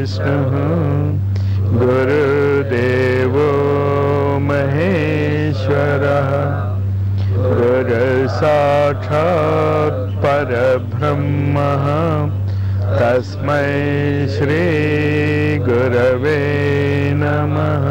विष्णुः गुरुदेवो महेश्वरः गुरुसाक्षात् परब्रह्मः तस्मै श्रीगुरवे नमः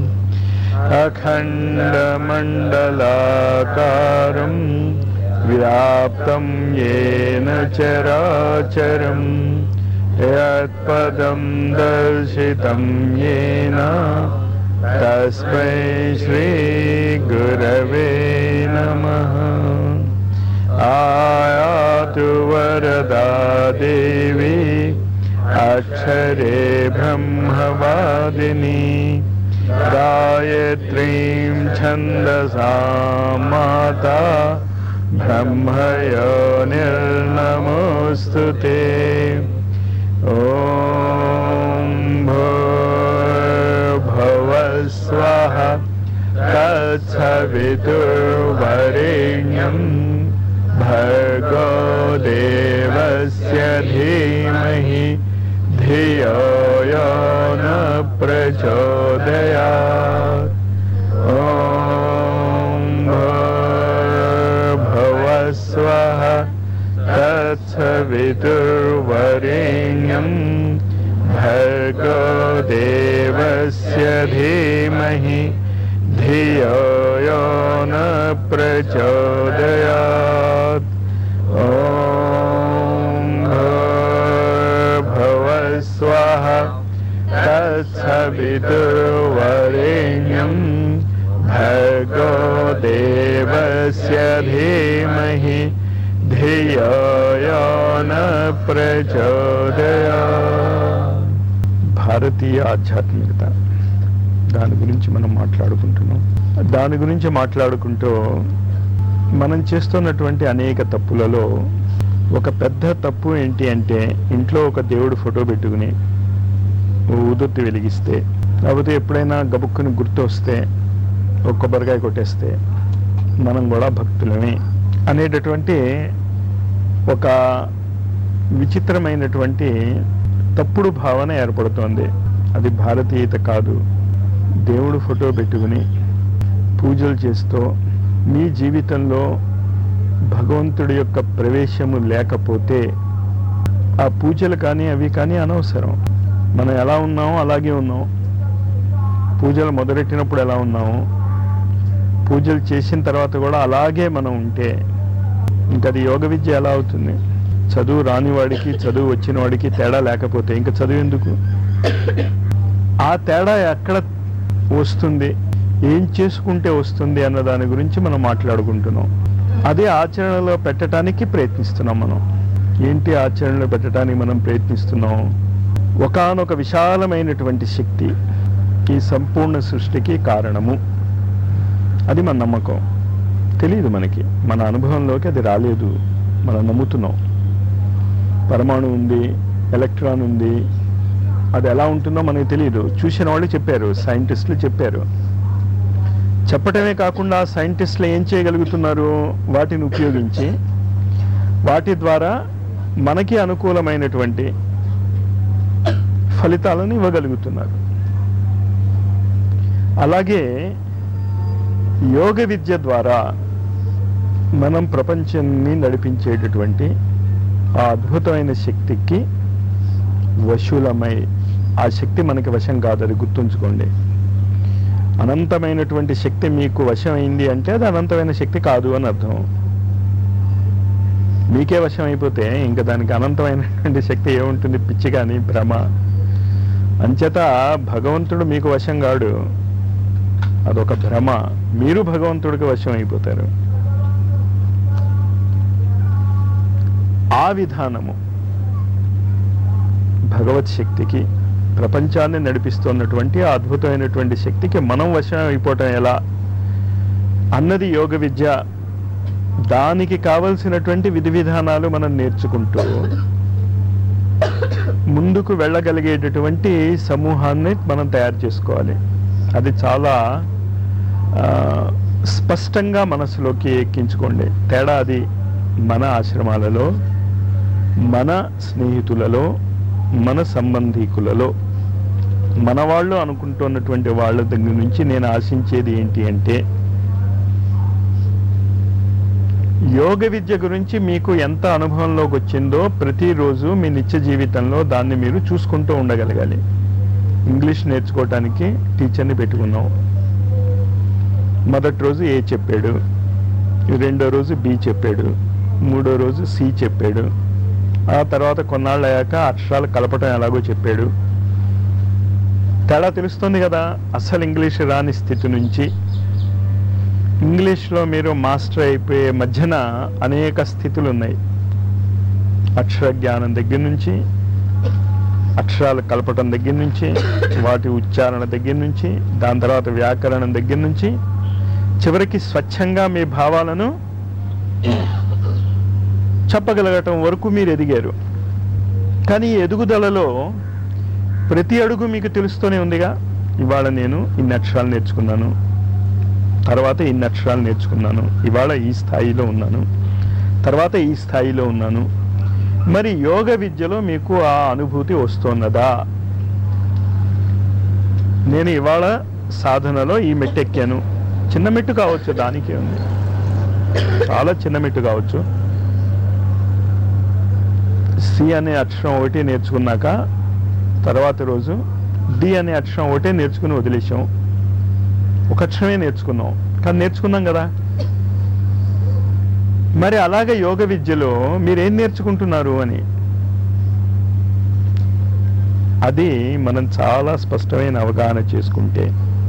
अखण्डमण्डलाकारं व्याप्तं येन चराचरं यत्पदं दर्शितं येन तस्मै श्रीगुरवे नमः आयातु वरदा देवी अक्षरे ब्रह्मवादिनी गायत्रीं छन्दसा माता ब्रह्मयो निर्नमोऽस्तु ते ॐ भूर्भुवस्वः तत्सवितुर्वरेण्यं भर्गो देवस्य धीमहि धियो यो न प्रचोदयात् ॐ भूर्भुवस्वः तत्सवितुर्वरेण्यं भर्गो देवस्य धीमहि धियो यो न प्रचोदयात् ॐ भूर्भुवस्वः तत्सवितुर्वरेण्यं भर्गो देवस्य धीमहि ధియో యో న ప్రచోదయా భారతీయ ఆధ్యాత్మికత దాని గురించి మనం మాట్లాడుకుంటున్నాం దాని గురించి మాట్లాడుకుంటూ మనం చేస్తున్నటువంటి అనేక తప్పులలో ఒక పెద్ద తప్పు ఏంటి అంటే ఇంట్లో ఒక దేవుడు ఫోటో పెట్టుకుని ఓ ఊదొత్తి వెలిగిస్తే లేకపోతే ఎప్పుడైనా గబుక్కుని గుర్తు వస్తే ఒక కొబ్బరికాయ కొట్టేస్తే మనం కూడా భక్తులమే అనేటటువంటి ఒక విచిత్రమైనటువంటి తప్పుడు భావన ఏర్పడుతోంది అది భారతీయత కాదు దేవుడు ఫోటో పెట్టుకుని పూజలు చేస్తూ మీ జీవితంలో భగవంతుడి యొక్క ప్రవేశము లేకపోతే ఆ పూజలు కానీ అవి కానీ అనవసరం మనం ఎలా ఉన్నామో అలాగే ఉన్నాం పూజలు మొదలెట్టినప్పుడు ఎలా ఉన్నాము పూజలు చేసిన తర్వాత కూడా అలాగే మనం ఉంటే ఇంకా అది యోగ విద్య ఎలా అవుతుంది చదువు రాని వాడికి చదువు వచ్చిన వాడికి తేడా లేకపోతే ఇంకా చదువు ఎందుకు ఆ తేడా ఎక్కడ వస్తుంది ఏం చేసుకుంటే వస్తుంది అన్న దాని గురించి మనం మాట్లాడుకుంటున్నాం అదే ఆచరణలో పెట్టడానికి ప్రయత్నిస్తున్నాం మనం ఏంటి ఆచరణలో పెట్టడానికి మనం ప్రయత్నిస్తున్నాం ఒకానొక విశాలమైనటువంటి శక్తి ఈ సంపూర్ణ సృష్టికి కారణము అది మన నమ్మకం తెలియదు మనకి మన అనుభవంలోకి అది రాలేదు మనం నమ్ముతున్నాం పరమాణు ఉంది ఎలక్ట్రాన్ ఉంది అది ఎలా ఉంటుందో మనకి తెలియదు చూసిన వాళ్ళు చెప్పారు సైంటిస్టులు చెప్పారు చెప్పటమే కాకుండా సైంటిస్టులు ఏం చేయగలుగుతున్నారు వాటిని ఉపయోగించి వాటి ద్వారా మనకి అనుకూలమైనటువంటి ఫలితాలను ఇవ్వగలుగుతున్నారు అలాగే యోగ విద్య ద్వారా మనం ప్రపంచాన్ని నడిపించేటటువంటి ఆ అద్భుతమైన శక్తికి వశులమై ఆ శక్తి మనకి వశం కాదు అది గుర్తుంచుకోండి అనంతమైనటువంటి శక్తి మీకు వశం అయింది అంటే అది అనంతమైన శక్తి కాదు అని అర్థం మీకే వశం అయిపోతే ఇంకా దానికి అనంతమైనటువంటి శక్తి ఏముంటుంది పిచ్చి కానీ భ్రమ అంచేత భగవంతుడు మీకు వశం కాడు అదొక భ్రమ మీరు భగవంతుడికి వశం అయిపోతారు ఆ విధానము భగవత్ శక్తికి ప్రపంచాన్ని నడిపిస్తున్నటువంటి ఆ అద్భుతమైనటువంటి శక్తికి మనం వశం అయిపోవటం ఎలా అన్నది యోగ విద్య దానికి కావలసినటువంటి విధి విధానాలు మనం నేర్చుకుంటూ ముందుకు వెళ్ళగలిగేటటువంటి సమూహాన్ని మనం తయారు చేసుకోవాలి అది చాలా ఆ, స్పష్టంగా మనసులోకి ఎక్కించుకోండి తేడా అది మన ఆశ్రమాలలో మన స్నేహితులలో మన సంబంధీకులలో మన వాళ్ళు అనుకుంటున్నటువంటి వాళ్ళ దగ్గర నుంచి నేను ఆశించేది ఏంటి అంటే యోగ విద్య గురించి మీకు ఎంత అనుభవంలోకి వచ్చిందో ప్రతిరోజు మీ నిత్య జీవితంలో దాన్ని మీరు చూసుకుంటూ ఉండగలగాలి ఇంగ్లీష్ నేర్చుకోవటానికి టీచర్ని పెట్టుకున్నాం మొదటి రోజు ఏ చెప్పాడు రెండో రోజు బి చెప్పాడు మూడో రోజు సి చెప్పాడు ఆ తర్వాత కొన్నాళ్ళు అయ్యాక అక్షరాలు కలపటం ఎలాగో చెప్పాడు తేడా తెలుస్తుంది కదా అసలు ఇంగ్లీష్ రాని స్థితి నుంచి ఇంగ్లీష్లో మీరు మాస్టర్ అయిపోయే మధ్యన అనేక స్థితులు ఉన్నాయి అక్షర జ్ఞానం దగ్గర నుంచి అక్షరాలు కలపటం దగ్గర నుంచి వాటి ఉచ్చారణ దగ్గర నుంచి దాని తర్వాత వ్యాకరణం దగ్గర నుంచి చివరికి స్వచ్ఛంగా మీ భావాలను చెప్పగలగటం వరకు మీరు ఎదిగారు కానీ ఈ ఎదుగుదలలో ప్రతి అడుగు మీకు తెలుస్తూనే ఉందిగా ఇవాళ నేను ఇన్ని అక్షరాలు నేర్చుకున్నాను తర్వాత ఇన్ని అక్షరాలు నేర్చుకున్నాను ఇవాళ ఈ స్థాయిలో ఉన్నాను తర్వాత ఈ స్థాయిలో ఉన్నాను మరి యోగ విద్యలో మీకు ఆ అనుభూతి వస్తున్నదా నేను ఇవాళ సాధనలో ఈ మెట్టు ఎక్కాను చిన్న మెట్టు కావచ్చు దానికి ఉంది చాలా చిన్న మెట్టు కావచ్చు సి అనే అక్షరం ఒకటి నేర్చుకున్నాక తర్వాత రోజు డి అనే అక్షరం ఒకటే నేర్చుకుని వదిలేసాం ఒక అక్షరమే నేర్చుకున్నాం కానీ నేర్చుకున్నాం కదా మరి అలాగే యోగ విద్యలో మీరేం నేర్చుకుంటున్నారు అని అది మనం చాలా స్పష్టమైన అవగాహన చేసుకుంటే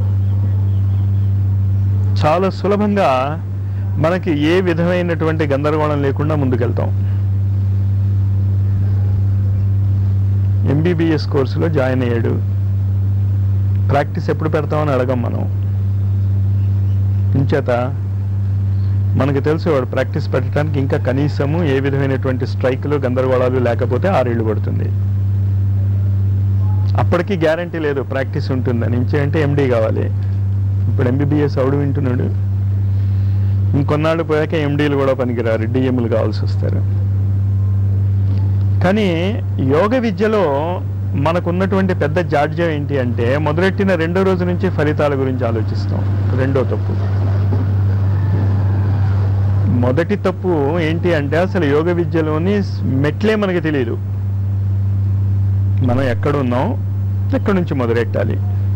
చాలా సులభంగా మనకి ఏ విధమైనటువంటి గందరగోళం లేకుండా ముందుకెళ్తాం ఎంబీబీఎస్ కోర్సులో జాయిన్ అయ్యాడు ప్రాక్టీస్ ఎప్పుడు పెడతామని అడగం మనం ఇంచేత మనకు తెలుసు వాడు ప్రాక్టీస్ పెట్టడానికి ఇంకా కనీసము ఏ విధమైనటువంటి స్ట్రైక్లు గందరగోళాలు లేకపోతే ఆరేళ్లు పడుతుంది అప్పటికి గ్యారంటీ లేదు ప్రాక్టీస్ ఉంటుందని ఇంచేంటే ఎండీ కావాలి ఇప్పుడు ఎంబీబీఎస్ అవుడు వింటున్నాడు ఇంకొన్నాళ్ళు పోయాక ఎండీలు కూడా పనికిరారు డిఎంలు కావాల్సి వస్తారు కానీ యోగ విద్యలో మనకున్నటువంటి పెద్ద జాడ్యం ఏంటి అంటే మొదలెట్టిన రెండో రోజు నుంచి ఫలితాల గురించి ఆలోచిస్తాం రెండో తప్పు మొదటి తప్పు ఏంటి అంటే అసలు యోగ విద్యలోని మెట్లే మనకి తెలియదు మనం ఎక్కడ ఉన్నాం ఎక్కడి నుంచి మొదలెట్టాలి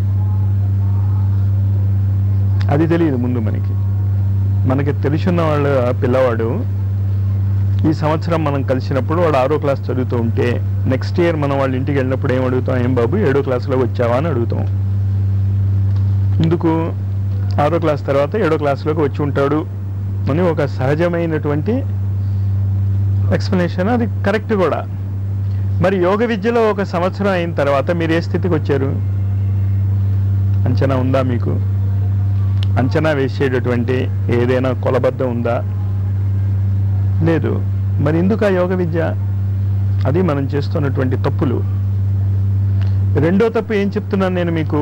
అది తెలియదు ముందు మనకి మనకి తెలిసిన వాళ్ళ పిల్లవాడు ఈ సంవత్సరం మనం కలిసినప్పుడు వాడు ఆరో క్లాస్ చదువుతూ ఉంటే నెక్స్ట్ ఇయర్ మనం వాళ్ళ ఇంటికి వెళ్ళినప్పుడు ఏం అడుగుతాం ఏం బాబు ఏడో క్లాస్లో వచ్చావా అని అడుగుతాం ఎందుకు ఆరో క్లాస్ తర్వాత ఏడో క్లాస్లోకి వచ్చి ఉంటాడు అని ఒక సహజమైనటువంటి ఎక్స్ప్లెనేషన్ అది కరెక్ట్ కూడా మరి యోగ విద్యలో ఒక సంవత్సరం అయిన తర్వాత మీరు ఏ స్థితికి వచ్చారు అంచనా ఉందా మీకు అంచనా వేసేటటువంటి ఏదైనా కొలబద్ద ఉందా లేదు మరి ఎందుకు ఆ యోగ విద్య అది మనం చేస్తున్నటువంటి తప్పులు రెండో తప్పు ఏం చెప్తున్నాను నేను మీకు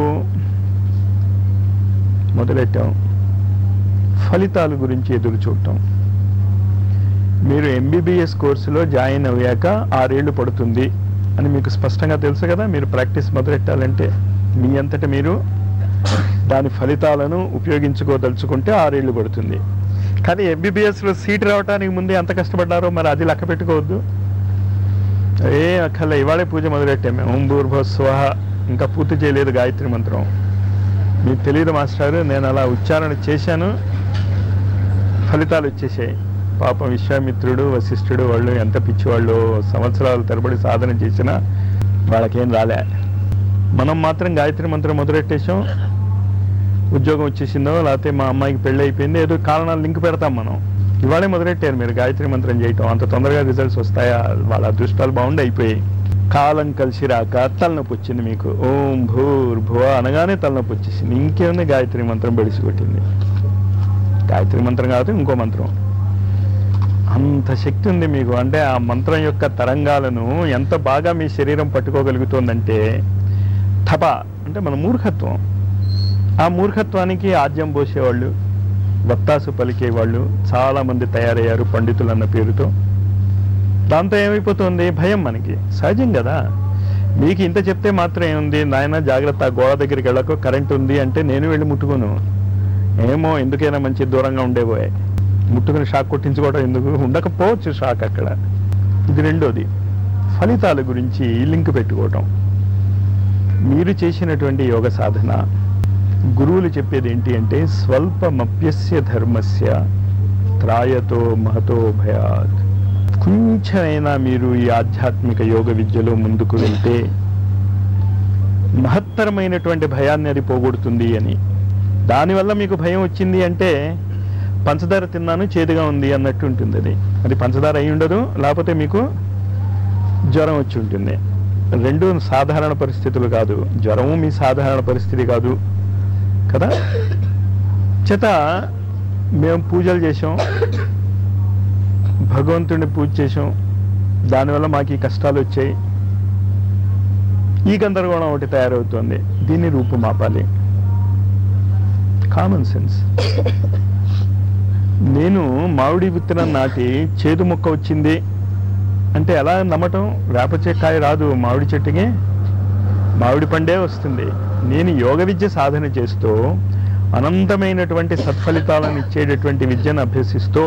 మొదలెట్టాం ఫలితాల గురించి ఎదురు చూడటం మీరు ఎంబీబీఎస్ కోర్సులో జాయిన్ అయ్యాక ఆరేళ్లు పడుతుంది అని మీకు స్పష్టంగా తెలుసు కదా మీరు ప్రాక్టీస్ మొదలెట్టాలంటే మీ అంతట మీరు దాని ఫలితాలను ఉపయోగించుకోదలుచుకుంటే ఆరేళ్లు పడుతుంది కానీ ఎంబీబీఎస్లో సీట్ రావడానికి ముందే ఎంత కష్టపడ్డారో మరి అది లెక్క పెట్టుకోవద్దు ఏ అక్కర్లే ఇవాళే పూజ మొదలెట్టాం మేము ఓం భూర్భువ స్వహ ఇంకా పూర్తి చేయలేదు గాయత్రి మంత్రం మీకు తెలియదు మాస్టర్ నేను అలా ఉచ్చారణ చేశాను ఫలితాలు వచ్చేసాయి పాపం విశ్వామిత్రుడు వశిష్ఠుడు వాళ్ళు ఎంత పిచ్చివాళ్ళు సంవత్సరాలు తరబడి సాధన చేసినా వాళ్ళకేం రాలే మనం మాత్రం గాయత్రి మంత్రం మొదలెట్టేసాం ఉద్యోగం వచ్చేసిందో లేకపోతే మా అమ్మాయికి పెళ్ళి అయిపోయింది ఏదో కారణాలు లింక్ పెడతాం మనం ఇవాళే మొదలెట్టారు మీరు గాయత్రి మంత్రం చేయటం అంత తొందరగా రిజల్ట్స్ వస్తాయా వాళ్ళ అదృష్టాలు బాగుండి అయిపోయాయి కాలం కలిసి రాక తలనొప్పి వచ్చింది మీకు ఓం భూర్ భువ అనగానే తలనొప్పి వచ్చేసింది ఇంకేముంది గాయత్రి మంత్రం బడిసి కొట్టింది గాయత్రి మంత్రం కాదు ఇంకో మంత్రం అంత శక్తి ఉంది మీకు అంటే ఆ మంత్రం యొక్క తరంగాలను ఎంత బాగా మీ శరీరం పట్టుకోగలుగుతోందంటే థప అంటే మన మూర్ఖత్వం ఆ మూర్ఖత్వానికి ఆద్యం పోసేవాళ్ళు వత్తాసు పలికేవాళ్ళు చాలా మంది తయారయ్యారు పండితులు అన్న పేరుతో దాంతో ఏమైపోతుంది భయం మనకి సహజం కదా మీకు ఇంత చెప్తే మాత్రం ఏముంది నాయన జాగ్రత్త ఆ గోడ దగ్గరికి వెళ్ళకు కరెంట్ ఉంది అంటే నేను వెళ్ళి ముట్టుకోను ఏమో ఎందుకైనా మంచి దూరంగా ఉండేవోయే ముట్టుకుని షాక్ కొట్టించుకోవడం ఎందుకు ఉండకపోవచ్చు షాక్ అక్కడ ఇది రెండోది ఫలితాల గురించి లింక్ పెట్టుకోవటం మీరు చేసినటువంటి యోగ సాధన గురువులు చెప్పేది ఏంటి అంటే స్వల్పమప్యస్య ధర్మస్య త్రాయతో మహతో భయాత్ కొంచెమైనా మీరు ఈ ఆధ్యాత్మిక యోగ విద్యలో ముందుకు వెళ్తే మహత్తరమైనటువంటి భయాన్ని అది పోగొడుతుంది అని దానివల్ల మీకు భయం వచ్చింది అంటే పంచదార తిన్నాను చేదుగా ఉంది అన్నట్టు ఉంటుంది అది అది పంచదార అయి ఉండదు లేకపోతే మీకు జ్వరం వచ్చి ఉంటుంది రెండు సాధారణ పరిస్థితులు కాదు జ్వరము మీ సాధారణ పరిస్థితి కాదు కదా చేత మేము పూజలు చేసాం భగవంతుడిని పూజ చేసాం దానివల్ల మాకు ఈ కష్టాలు వచ్చాయి ఈ గందరగోళం ఒకటి తయారవుతుంది దీన్ని రూపుమాపాలి కామన్ సెన్స్ నేను మామిడి విత్తనం నాటి చేదు మొక్క వచ్చింది అంటే ఎలా నమ్మటం వేప చెక్కాయ రాదు మామిడి చెట్టుకి మామిడి పండే వస్తుంది నేను యోగ విద్య సాధన చేస్తూ అనంతమైనటువంటి సత్ఫలితాలను ఇచ్చేటటువంటి విద్యను అభ్యసిస్తూ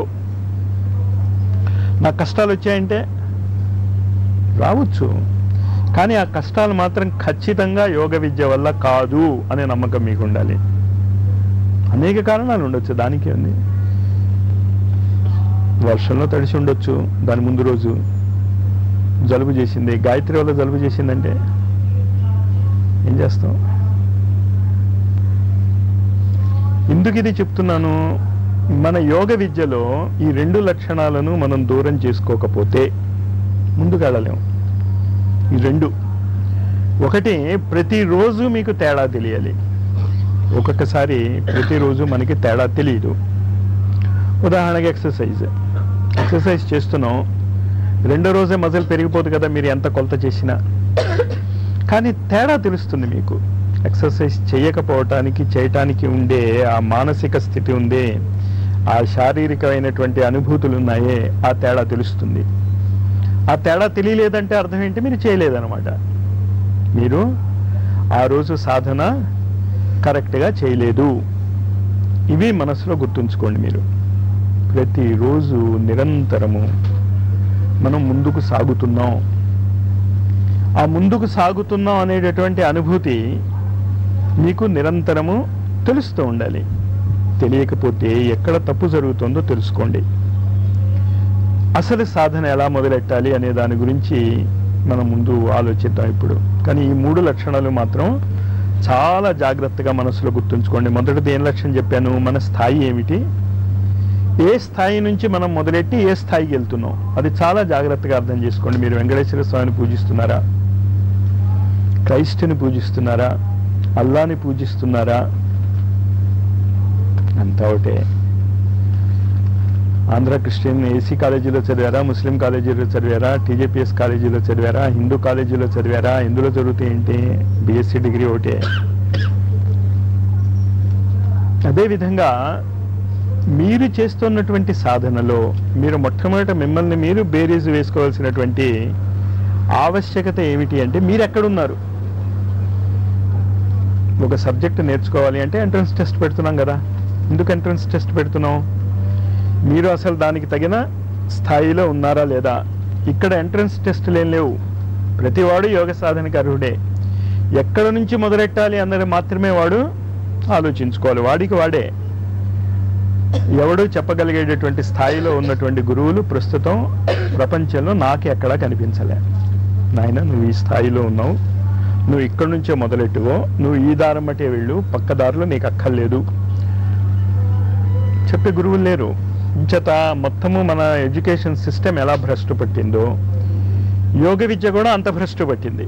నాకు కష్టాలు వచ్చాయంటే రావచ్చు కానీ ఆ కష్టాలు మాత్రం ఖచ్చితంగా యోగ విద్య వల్ల కాదు అనే నమ్మకం మీకు ఉండాలి అనేక కారణాలు ఉండొచ్చు దానికి ఉంది వర్షంలో తడిసి ఉండొచ్చు దాని ముందు రోజు జలుబు చేసింది గాయత్రి వల్ల జలుబు చేసిందంటే ఏం చేస్తాం ఎందుకు ఇది చెప్తున్నాను మన యోగ విద్యలో ఈ రెండు లక్షణాలను మనం దూరం చేసుకోకపోతే ముందుకు వెళ్ళలేం ఈ రెండు ఒకటి ప్రతిరోజు మీకు తేడా తెలియాలి ఒక్కొక్కసారి ప్రతిరోజు మనకి తేడా తెలియదు ఉదాహరణకి ఎక్సర్సైజ్ ఎక్సర్సైజ్ చేస్తున్నాం రెండో రోజే మజిల్ పెరిగిపోదు కదా మీరు ఎంత కొలత చేసినా కానీ తేడా తెలుస్తుంది మీకు ఎక్సర్సైజ్ చేయకపోవటానికి చేయటానికి ఉండే ఆ మానసిక స్థితి ఉందే ఆ శారీరకమైనటువంటి అనుభూతులు ఉన్నాయే ఆ తేడా తెలుస్తుంది ఆ తేడా తెలియలేదంటే అర్థం ఏంటి మీరు చేయలేదన్నమాట మీరు ఆ రోజు సాధన కరెక్ట్గా చేయలేదు ఇవి మనసులో గుర్తుంచుకోండి మీరు ప్రతిరోజు నిరంతరము మనం ముందుకు సాగుతున్నాం ఆ ముందుకు సాగుతున్నాం అనేటటువంటి అనుభూతి మీకు నిరంతరము తెలుస్తూ ఉండాలి తెలియకపోతే ఎక్కడ తప్పు జరుగుతుందో తెలుసుకోండి అసలు సాధన ఎలా మొదలెట్టాలి అనే దాని గురించి మనం ముందు ఆలోచిద్దాం ఇప్పుడు కానీ ఈ మూడు లక్షణాలు మాత్రం చాలా జాగ్రత్తగా మనసులో గుర్తుంచుకోండి మొదటిది ఏం లక్ష్యం చెప్పాను మన స్థాయి ఏమిటి ఏ స్థాయి నుంచి మనం మొదలెట్టి ఏ స్థాయికి వెళ్తున్నాం అది చాలా జాగ్రత్తగా అర్థం చేసుకోండి మీరు వెంకటేశ్వర స్వామిని పూజిస్తున్నారా క్రైస్ట్ని పూజిస్తున్నారా అల్లాని పూజిస్తున్నారా అంతా ఒకటే ఆంధ్ర క్రిస్టియన్ ఏసీ కాలేజీలో చదివారా ముస్లిం కాలేజీలో చదివారా టీజేపీఎస్ కాలేజీలో చదివారా హిందూ కాలేజీలో చదివారా ఇందులో చదివితే ఏంటి బిఎస్సి డిగ్రీ ఒకటే అదేవిధంగా మీరు చేస్తున్నటువంటి సాధనలో మీరు మొట్టమొదట మిమ్మల్ని మీరు బేరీజు వేసుకోవాల్సినటువంటి ఆవశ్యకత ఏమిటి అంటే మీరు ఎక్కడున్నారు ఒక సబ్జెక్ట్ నేర్చుకోవాలి అంటే ఎంట్రన్స్ టెస్ట్ పెడుతున్నాం కదా ఎందుకు ఎంట్రన్స్ టెస్ట్ పెడుతున్నాం మీరు అసలు దానికి తగిన స్థాయిలో ఉన్నారా లేదా ఇక్కడ ఎంట్రన్స్ టెస్టులు ఏం లేవు ప్రతివాడు యోగ సాధనకి అర్హుడే ఎక్కడ నుంచి మొదలెట్టాలి అన్నది మాత్రమే వాడు ఆలోచించుకోవాలి వాడికి వాడే ఎవడు చెప్పగలిగేటటువంటి స్థాయిలో ఉన్నటువంటి గురువులు ప్రస్తుతం ప్రపంచంలో నాకు ఎక్కడా కనిపించలే నాయన నువ్వు ఈ స్థాయిలో ఉన్నావు నువ్వు ఇక్కడి నుంచే మొదలెట్టువో నువ్వు ఈ దారం బట్టే వెళ్ళు పక్క దారిలో నీకు అక్కర్లేదు చెప్పే గురువులు లేరు ఇంచేత మొత్తము మన ఎడ్యుకేషన్ సిస్టమ్ ఎలా భ్రష్టు పట్టిందో యోగ విద్య కూడా అంత భ్రష్టు పట్టింది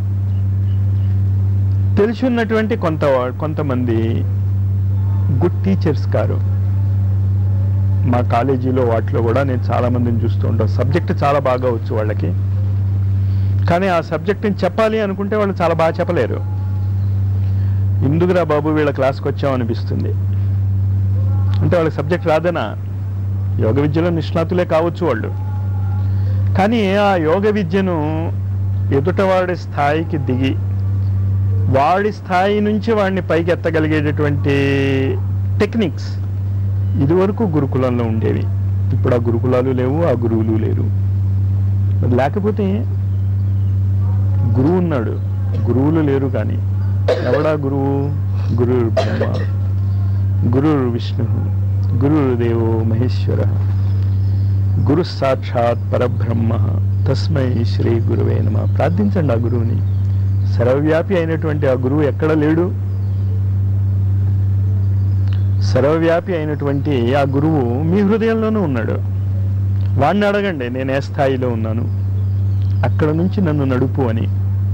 తెలిసి ఉన్నటువంటి కొంత కొంతమంది గుడ్ టీచర్స్ కారు మా కాలేజీలో వాటిలో కూడా నేను చాలా మందిని చూస్తూ ఉంటాను సబ్జెక్ట్ చాలా బాగా వచ్చు వాళ్ళకి కానీ ఆ సబ్జెక్ట్ని చెప్పాలి అనుకుంటే వాళ్ళు చాలా బాగా చెప్పలేరు ఎందుకురా బాబు వీళ్ళ క్లాస్కి వచ్చాం అనిపిస్తుంది అంటే వాళ్ళకి సబ్జెక్ట్ రాదనా యోగ విద్యలో నిష్ణాతులే కావచ్చు వాళ్ళు కానీ ఆ యోగ విద్యను ఎదుటవాడి స్థాయికి దిగి వాడి స్థాయి నుంచి వాడిని పైకి ఎత్తగలిగేటటువంటి టెక్నిక్స్ ఇదివరకు గురుకులంలో ఉండేవి ఇప్పుడు ఆ గురుకులాలు లేవు ఆ గురువులు లేరు మరి లేకపోతే గురువు ఉన్నాడు గురువులు లేరు కానీ ఎవడా గురువు గురు బ్రహ్మ గురు విష్ణు గురుదేవో మహేశ్వర గురు సాక్షాత్ పరబ్రహ్మ తస్మై శ్రీ గురువే నమ ప్రార్థించండి ఆ గురువుని సర్వవ్యాపి అయినటువంటి ఆ గురువు ఎక్కడ లేడు సర్వవ్యాపి అయినటువంటి ఆ గురువు మీ హృదయంలోనూ ఉన్నాడు వాడిని అడగండి నేను ఏ స్థాయిలో ఉన్నాను అక్కడ నుంచి నన్ను నడుపు అని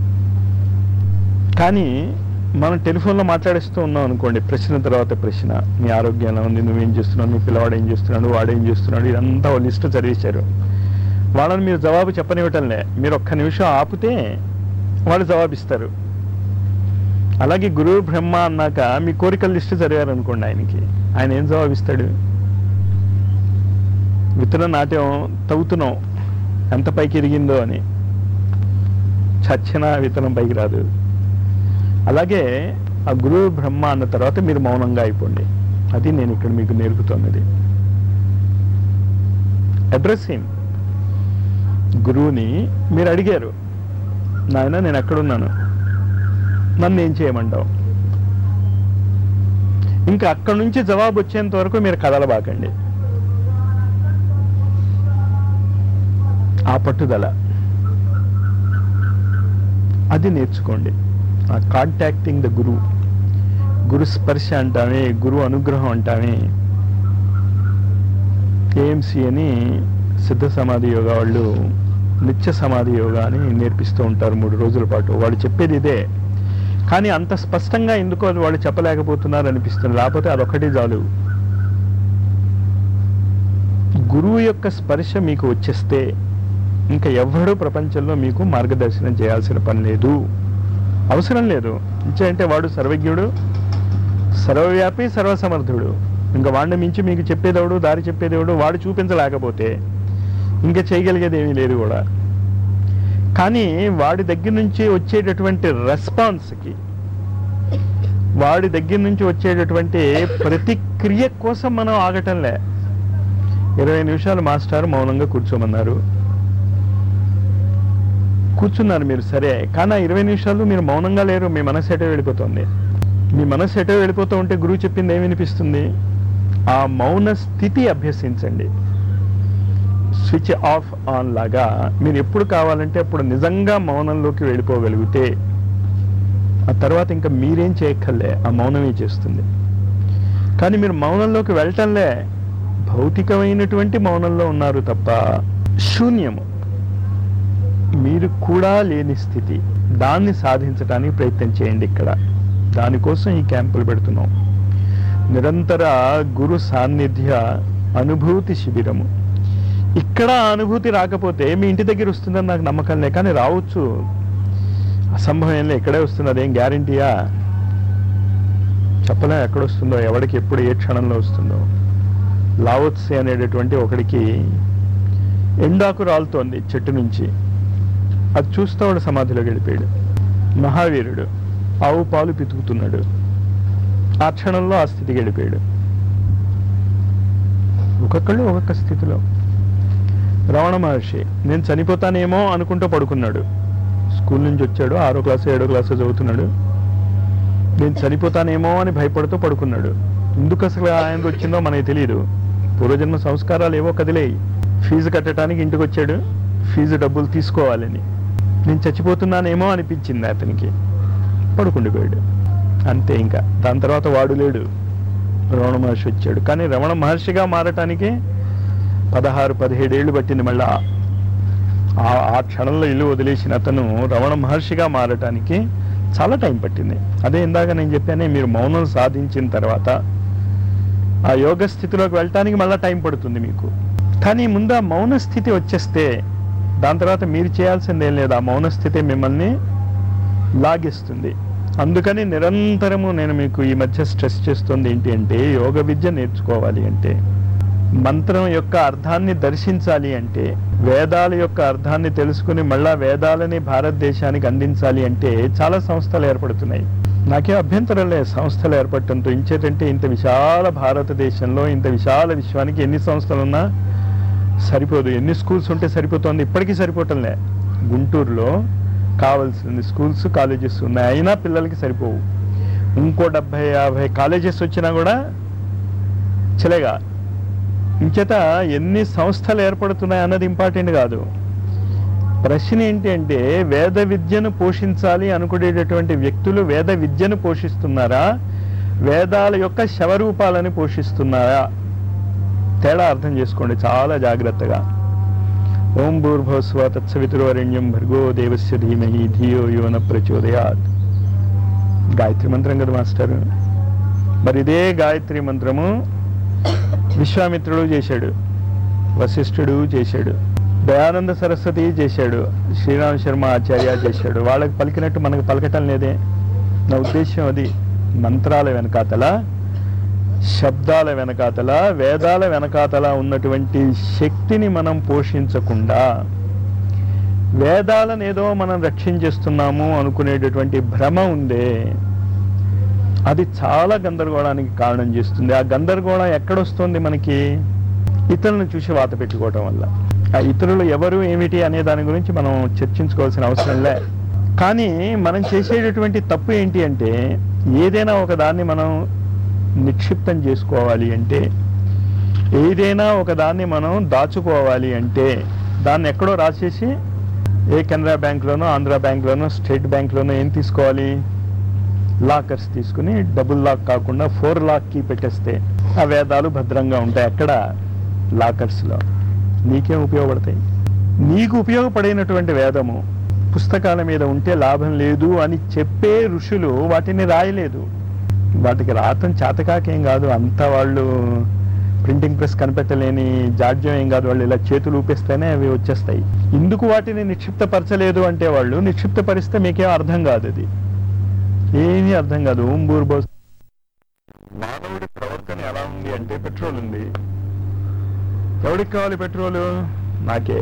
కానీ మనం టెలిఫోన్లో మాట్లాడిస్తూ ఉన్నాం అనుకోండి ప్రశ్న తర్వాత ప్రశ్న నీ ఆరోగ్యం ఎలా ఉంది నువ్వేం చేస్తున్నావు నీ పిల్లవాడు ఏం చేస్తున్నాడు వాడేం చేస్తున్నాడు ఇదంతా ఒక లిస్ట్ చదివించారు వాళ్ళని మీరు జవాబు చెప్పనివ్వటంలే మీరు ఒక్క నిమిషం ఆపితే వాళ్ళు జవాబిస్తారు అలాగే గురువు బ్రహ్మ అన్నాక మీ కోరికల లిస్టు చదివారు అనుకోండి ఆయనకి ఆయన ఏం జవాబిస్తాడు విత్తనం నాట్యం తవ్వుతున్నాం ఎంత పైకి ఎదిగిందో అని చచ్చిన విత్తనం పైకి రాదు అలాగే ఆ గురువు బ్రహ్మ అన్న తర్వాత మీరు మౌనంగా అయిపోండి అది నేను ఇక్కడ మీకు నేర్పుతున్నది అడ్రస్ హిమ్ గురువుని మీరు అడిగారు నాయన నేను ఎక్కడున్నాను నన్ను ఏం చేయమంటావు ఇంకా అక్కడి నుంచి జవాబు వచ్చేంత వరకు మీరు కదలబాకండి ఆ పట్టుదల అది నేర్చుకోండి ఆ కాంటాక్టింగ్ ద గురు గురు స్పర్శ అంటామే గురు అనుగ్రహం అంటామే ఏఎంసి అని సిద్ధ సమాధి యోగా వాళ్ళు నిత్య సమాధి యోగా అని నేర్పిస్తూ ఉంటారు మూడు రోజుల పాటు వాళ్ళు చెప్పేది ఇదే కానీ అంత స్పష్టంగా ఎందుకో అది వాళ్ళు చెప్పలేకపోతున్నారు అనిపిస్తుంది లేకపోతే అదొక్కటి చాలు గురువు యొక్క స్పర్శ మీకు వచ్చేస్తే ఇంకా ఎవ్వడూ ప్రపంచంలో మీకు మార్గదర్శనం చేయాల్సిన పని లేదు అవసరం లేదు అంటే వాడు సర్వజ్ఞుడు సర్వవ్యాపి సర్వసమర్థుడు ఇంకా వాడిని మించి మీకు చెప్పేదేవుడు దారి చెప్పేదేవుడు వాడు చూపించలేకపోతే ఇంకా చేయగలిగేది ఏమీ లేదు కూడా కానీ వాడి దగ్గర నుంచి వచ్చేటటువంటి రెస్పాన్స్కి వాడి దగ్గర నుంచి వచ్చేటటువంటి ప్రతిక్రియ కోసం మనం ఆగటంలే ఇరవై నిమిషాలు మాస్టర్ మౌనంగా కూర్చోమన్నారు కూర్చున్నారు మీరు సరే కానీ ఆ ఇరవై నిమిషాలు మీరు మౌనంగా లేరు మీ మనసు ఎటో వెళ్ళిపోతుంది మీ మనసు ఎటో వెళ్ళిపోతూ ఉంటే గురువు చెప్పింది ఏమి వినిపిస్తుంది ఆ మౌన స్థితి అభ్యసించండి స్విచ్ ఆఫ్ ఆన్ లాగా మీరు ఎప్పుడు కావాలంటే అప్పుడు నిజంగా మౌనంలోకి వెళ్ళిపోగలిగితే ఆ తర్వాత ఇంకా మీరేం చేయక్కర్లే ఆ మౌనమే చేస్తుంది కానీ మీరు మౌనంలోకి వెళ్ళటంలే భౌతికమైనటువంటి మౌనంలో ఉన్నారు తప్ప శూన్యము మీరు కూడా లేని స్థితి దాన్ని సాధించడానికి ప్రయత్నం చేయండి ఇక్కడ దానికోసం ఈ క్యాంపులు పెడుతున్నాం నిరంతర గురు సాన్నిధ్య అనుభూతి శిబిరము ఇక్కడ ఆ అనుభూతి రాకపోతే మీ ఇంటి దగ్గర వస్తుందని నాకు నమ్మకం లే కానీ రావచ్చు అసంభవం లే ఇక్కడే వస్తుంది అదేం గ్యారంటీయా చెప్పలేం ఎక్కడ వస్తుందో ఎవడికి ఎప్పుడు ఏ క్షణంలో వస్తుందో లావోత్సే అనేటటువంటి ఒకడికి ఎండాకు రాలుతోంది చెట్టు నుంచి అది చూస్తూ వాడు సమాధిలోకి వెళ్ళిపోయాడు మహావీరుడు ఆవు పాలు పితుకుతున్నాడు ఆ క్షణంలో ఆ స్థితికి వెళ్ళిపోయాడు ఒక్కొక్కళ్ళు ఒక్కొక్క స్థితిలో రమణ మహర్షి నేను చనిపోతానేమో అనుకుంటూ పడుకున్నాడు స్కూల్ నుంచి వచ్చాడు ఆరో క్లాసు ఏడో క్లాసు చదువుతున్నాడు నేను చనిపోతానేమో అని భయపడుతూ పడుకున్నాడు ఎందుకు అసలు ఆయన వచ్చిందో మనకి తెలియదు పూర్వజన్మ సంస్కారాలు ఏవో కదిలేయి ఫీజు కట్టడానికి ఇంటికి వచ్చాడు ఫీజు డబ్బులు తీసుకోవాలని నేను చచ్చిపోతున్నానేమో అనిపించింది అతనికి పడుకుండిపోయాడు అంతే ఇంకా దాని తర్వాత వాడు లేడు రమణ మహర్షి వచ్చాడు కానీ రమణ మహర్షిగా మారటానికి పదహారు పదిహేడేళ్లు పట్టింది మళ్ళా ఆ ఆ క్షణంలో ఇల్లు వదిలేసిన అతను రమణ మహర్షిగా మారటానికి చాలా టైం పట్టింది అదే ఇందాక నేను చెప్పానే మీరు మౌనం సాధించిన తర్వాత ఆ యోగ స్థితిలోకి వెళ్ళటానికి మళ్ళీ టైం పడుతుంది మీకు కానీ ముందు ఆ మౌన స్థితి వచ్చేస్తే దాని తర్వాత మీరు చేయాల్సింది ఏం లేదు ఆ మౌన స్థితి మిమ్మల్ని లాగిస్తుంది అందుకని నిరంతరము నేను మీకు ఈ మధ్య స్ట్రెస్ చేస్తుంది ఏంటి అంటే యోగ విద్య నేర్చుకోవాలి అంటే మంత్రం యొక్క అర్థాన్ని దర్శించాలి అంటే వేదాల యొక్క అర్థాన్ని తెలుసుకుని మళ్ళా వేదాలని భారతదేశానికి అందించాలి అంటే చాలా సంస్థలు ఏర్పడుతున్నాయి నాకే అభ్యంతరం లేదు సంస్థలు ఏర్పడటంతో ఇంచేటంటే ఇంత విశాల భారతదేశంలో ఇంత విశాల విశ్వానికి ఎన్ని సంస్థలు ఉన్నా సరిపోదు ఎన్ని స్కూల్స్ ఉంటే సరిపోతుంది ఇప్పటికీ సరిపోవటంలే గుంటూరులో కావాల్సిన స్కూల్స్ కాలేజెస్ ఉన్నాయి అయినా పిల్లలకి సరిపోవు ఇంకో డెబ్బై యాభై కాలేజెస్ వచ్చినా కూడా చిలగా ఇంచేత ఎన్ని సంస్థలు ఏర్పడుతున్నాయి అన్నది ఇంపార్టెంట్ కాదు ప్రశ్న ఏంటి అంటే వేద విద్యను పోషించాలి అనుకునేటటువంటి వ్యక్తులు వేద విద్యను పోషిస్తున్నారా వేదాల యొక్క శవరూపాలని పోషిస్తున్నారా తేడా అర్థం చేసుకోండి చాలా జాగ్రత్తగా ఓం భూర్భవస్వ తత్సవితుర్వరణ్యం భర్గో దేవస్య ధీమహి ధియో యోన ప్రచోదయాత్ గాయత్రి మంత్రం కదా మాస్టర్ మరి ఇదే గాయత్రి మంత్రము విశ్వామిత్రుడు చేశాడు వశిష్ఠుడు చేశాడు దయానంద సరస్వతి చేశాడు శ్రీరామ్ శర్మ ఆచార్య చేశాడు వాళ్ళకి పలికినట్టు మనకు పలకటం లేదే నా ఉద్దేశం అది మంత్రాల వెనకాతల శబ్దాల వెనకాతల వేదాల వెనకాతల ఉన్నటువంటి శక్తిని మనం పోషించకుండా వేదాలను ఏదో మనం రక్షించేస్తున్నాము అనుకునేటటువంటి భ్రమ ఉందే అది చాలా గందరగోళానికి కారణం చేస్తుంది ఆ గందరగోళం ఎక్కడొస్తుంది మనకి ఇతరులను చూసి వాత పెట్టుకోవటం వల్ల ఆ ఇతరులు ఎవరు ఏమిటి అనే దాని గురించి మనం చర్చించుకోవాల్సిన అవసరం లే కానీ మనం చేసేటటువంటి తప్పు ఏంటి అంటే ఏదైనా ఒక దాన్ని మనం నిక్షిప్తం చేసుకోవాలి అంటే ఏదైనా ఒక దాన్ని మనం దాచుకోవాలి అంటే దాన్ని ఎక్కడో రాసేసి ఏ కెనరా బ్యాంక్లోనో ఆంధ్ర బ్యాంక్లోనో స్టేట్ బ్యాంక్లోనో ఏం తీసుకోవాలి లాకర్స్ తీసుకుని డబుల్ లాక్ కాకుండా ఫోర్ లాక్ కి పెట్టేస్తే ఆ వేదాలు భద్రంగా ఉంటాయి అక్కడ లాకర్స్లో నీకేం ఉపయోగపడతాయి నీకు ఉపయోగపడినటువంటి వేదము పుస్తకాల మీద ఉంటే లాభం లేదు అని చెప్పే ఋషులు వాటిని రాయలేదు వాటికి రాతం చేతకాకేం కాదు అంతా వాళ్ళు ప్రింటింగ్ ప్రెస్ కనిపెట్టలేని జాడ్యం ఏం కాదు వాళ్ళు ఇలా చేతులు ఊపేస్తేనే అవి వచ్చేస్తాయి ఇందుకు వాటిని నిక్షిప్తపరచలేదు అంటే వాళ్ళు నిక్షిప్తపరిస్తే మీకేం అర్థం కాదు అది ఏమీ అర్థం కాదు ఓం బోస్ మానవుడి ప్రవర్తన ఎలా ఉంది అంటే పెట్రోల్ ఉంది ఎవరికి కావాలి పెట్రోల్ నాకే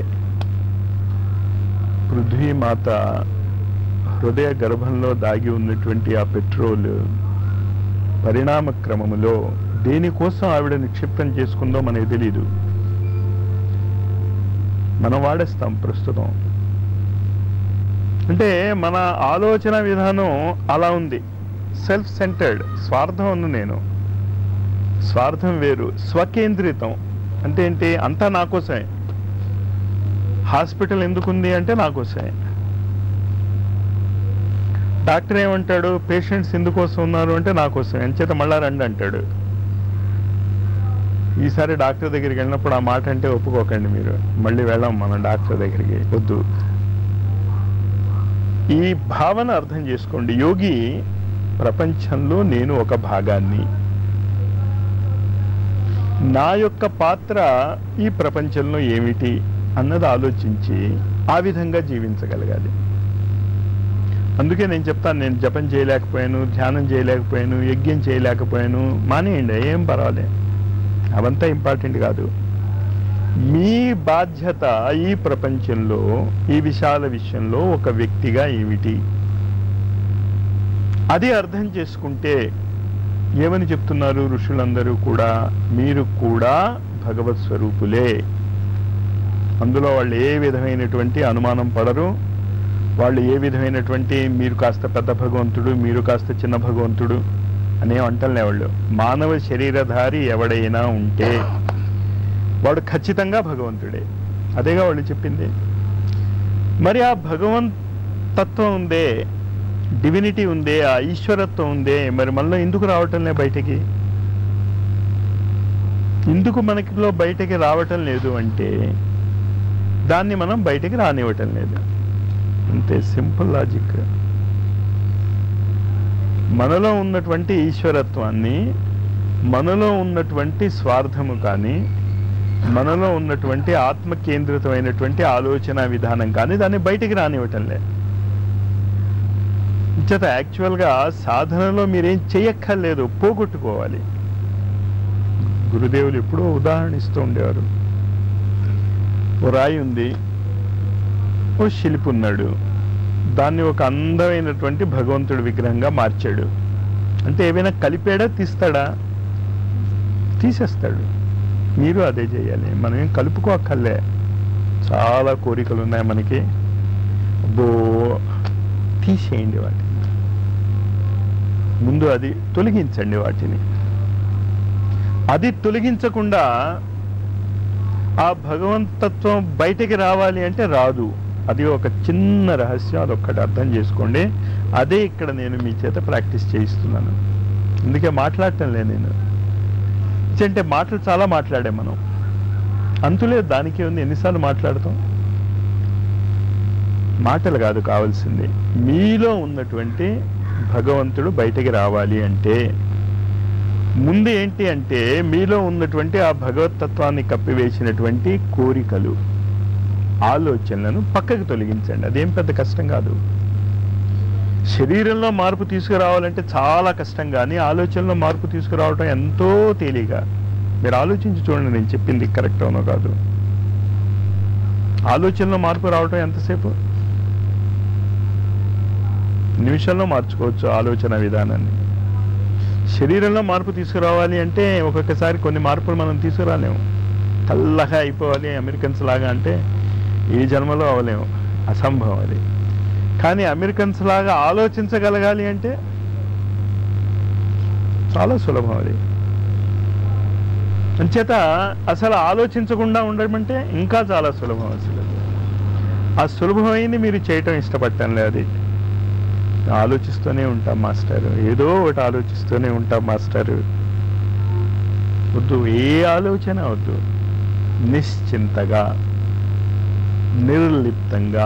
పృథ్వీ మాత హృదయ గర్భంలో దాగి ఉన్నటువంటి ఆ పెట్రోల్ పరిణామ క్రమములో దేనికోసం ఆవిడ నిక్షిప్తం చేసుకుందో మనకి తెలీదు మనం వాడేస్తాం ప్రస్తుతం అంటే మన ఆలోచన విధానం అలా ఉంది సెల్ఫ్ సెంటర్డ్ స్వార్థం ఉంది నేను స్వార్థం వేరు స్వకేంద్రితం అంటే ఏంటి అంతా నా కోసమే హాస్పిటల్ ఎందుకుంది అంటే నా కోసమే డాక్టర్ ఏమంటాడు పేషెంట్స్ ఎందుకోసం ఉన్నారు అంటే నా కోసం ఎంచేత మళ్ళా రండి అంటాడు ఈసారి డాక్టర్ దగ్గరికి వెళ్ళినప్పుడు ఆ మాట అంటే ఒప్పుకోకండి మీరు మళ్ళీ వెళ్ళాం మనం డాక్టర్ దగ్గరికి వద్దు ఈ భావన అర్థం చేసుకోండి యోగి ప్రపంచంలో నేను ఒక భాగాన్ని నా యొక్క పాత్ర ఈ ప్రపంచంలో ఏమిటి అన్నది ఆలోచించి ఆ విధంగా జీవించగలగాలి అందుకే నేను చెప్తాను నేను జపం చేయలేకపోయాను ధ్యానం చేయలేకపోయాను యజ్ఞం చేయలేకపోయాను మానేయండి ఏం పర్వాలే అవంతా ఇంపార్టెంట్ కాదు మీ బాధ్యత ఈ ప్రపంచంలో ఈ విశాల విషయంలో ఒక వ్యక్తిగా ఏమిటి అది అర్థం చేసుకుంటే ఏమని చెప్తున్నారు ఋషులందరూ కూడా మీరు కూడా భగవత్ స్వరూపులే అందులో వాళ్ళు ఏ విధమైనటువంటి అనుమానం పడరు వాళ్ళు ఏ విధమైనటువంటి మీరు కాస్త పెద్ద భగవంతుడు మీరు కాస్త చిన్న భగవంతుడు అనే అంటలే వాళ్ళు మానవ శరీరధారి ఎవడైనా ఉంటే వాడు ఖచ్చితంగా భగవంతుడే అదేగా వాళ్ళు చెప్పింది మరి ఆ భగవంత్ తత్వం ఉందే డివినిటీ ఉందే ఆ ఈశ్వరత్వం ఉందే మరి మనలో ఎందుకు రావటంలే బయటికి ఎందుకు మనకిలో బయటికి రావటం లేదు అంటే దాన్ని మనం బయటికి రానివ్వటం లేదు అంతే సింపుల్ లాజిక్ మనలో ఉన్నటువంటి ఈశ్వరత్వాన్ని మనలో ఉన్నటువంటి స్వార్థము కానీ మనలో ఉన్నటువంటి ఆత్మ కేంద్రితమైనటువంటి ఆలోచన విధానం కానీ దాన్ని బయటికి రానివ్వటం లే చేత యాక్చువల్గా సాధనలో మీరేం చెయ్యక్కర్లేదు పోగొట్టుకోవాలి గురుదేవులు ఎప్పుడో ఉదాహరణ ఇస్తూ ఉండేవారు ఓ రాయి ఉంది ఓ శిల్పి ఉన్నాడు దాన్ని ఒక అందమైనటువంటి భగవంతుడి విగ్రహంగా మార్చాడు అంటే ఏవైనా కలిపాడా తీస్తాడా తీసేస్తాడు మీరు అదే చేయాలి మనం ఏం కలుపుకోక్కర్లే చాలా కోరికలు ఉన్నాయి మనకి అబ్బో తీసేయండి వాటిని ముందు అది తొలగించండి వాటిని అది తొలగించకుండా ఆ భగవంతత్వం బయటికి రావాలి అంటే రాదు అది ఒక చిన్న రహస్యం అదొక్కటి అర్థం చేసుకోండి అదే ఇక్కడ నేను మీ చేత ప్రాక్టీస్ చేయిస్తున్నాను అందుకే మాట్లాడటం లే నేను అంటే మాటలు చాలా మాట్లాడే మనం అంతులేదు దానికి ఉంది ఎన్నిసార్లు మాట్లాడతాం మాటలు కాదు కావాల్సింది మీలో ఉన్నటువంటి భగవంతుడు బయటికి రావాలి అంటే ముందు ఏంటి అంటే మీలో ఉన్నటువంటి ఆ భగవతత్వాన్ని కప్పివేసినటువంటి కోరికలు ఆలోచనలను పక్కకు తొలగించండి అదేం పెద్ద కష్టం కాదు శరీరంలో మార్పు తీసుకురావాలంటే చాలా కష్టం కానీ ఆలోచనలో మార్పు తీసుకురావటం ఎంతో తేలిగా మీరు ఆలోచించి చూడండి నేను చెప్పింది కరెక్ట్ అవునో కాదు ఆలోచనలో మార్పు రావటం ఎంతసేపు నిమిషంలో మార్చుకోవచ్చు ఆలోచన విధానాన్ని శరీరంలో మార్పు తీసుకురావాలి అంటే ఒక్కొక్కసారి కొన్ని మార్పులు మనం తీసుకురాలేము తెల్లగా అయిపోవాలి అమెరికన్స్ లాగా అంటే ఈ జన్మలో అవలేము అసంభవం అది కానీ అమెరికన్స్ లాగా ఆలోచించగలగాలి అంటే చాలా సులభం అది అంచేత అసలు ఆలోచించకుండా ఉండడం అంటే ఇంకా చాలా సులభం అసలు ఆ సులభమైంది మీరు చేయటం ఇష్టపడటం లేదు అది ఆలోచిస్తూనే ఉంటాం మాస్టర్ ఏదో ఒకటి ఆలోచిస్తూనే ఉంటాం మాస్టర్ వద్దు ఏ ఆలోచన వద్దు నిశ్చింతగా నిర్లిప్తంగా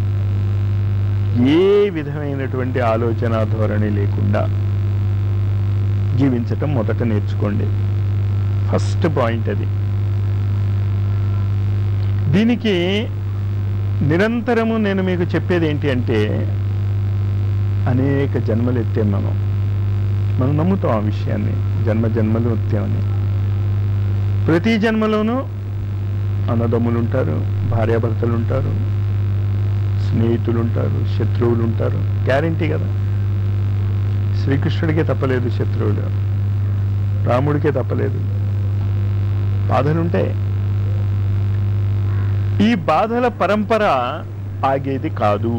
ఏ విధమైనటువంటి ఆలోచన ధోరణి లేకుండా జీవించటం మొదట నేర్చుకోండి ఫస్ట్ పాయింట్ అది దీనికి నిరంతరము నేను మీకు చెప్పేది ఏంటి అంటే అనేక జన్మలు ఎత్తాం మనం మనం నమ్ముతాం ఆ విషయాన్ని జన్మ జన్మలు ఎత్తామని ప్రతి జన్మలోనూ అన్నదమ్ములు ఉంటారు భార్యాభర్తలు ఉంటారు స్నేహితులు ఉంటారు శత్రువులు ఉంటారు గ్యారంటీ కదా శ్రీకృష్ణుడికే తప్పలేదు శత్రువులు రాముడికే తప్పలేదు బాధలుంటాయి ఈ బాధల పరంపర ఆగేది కాదు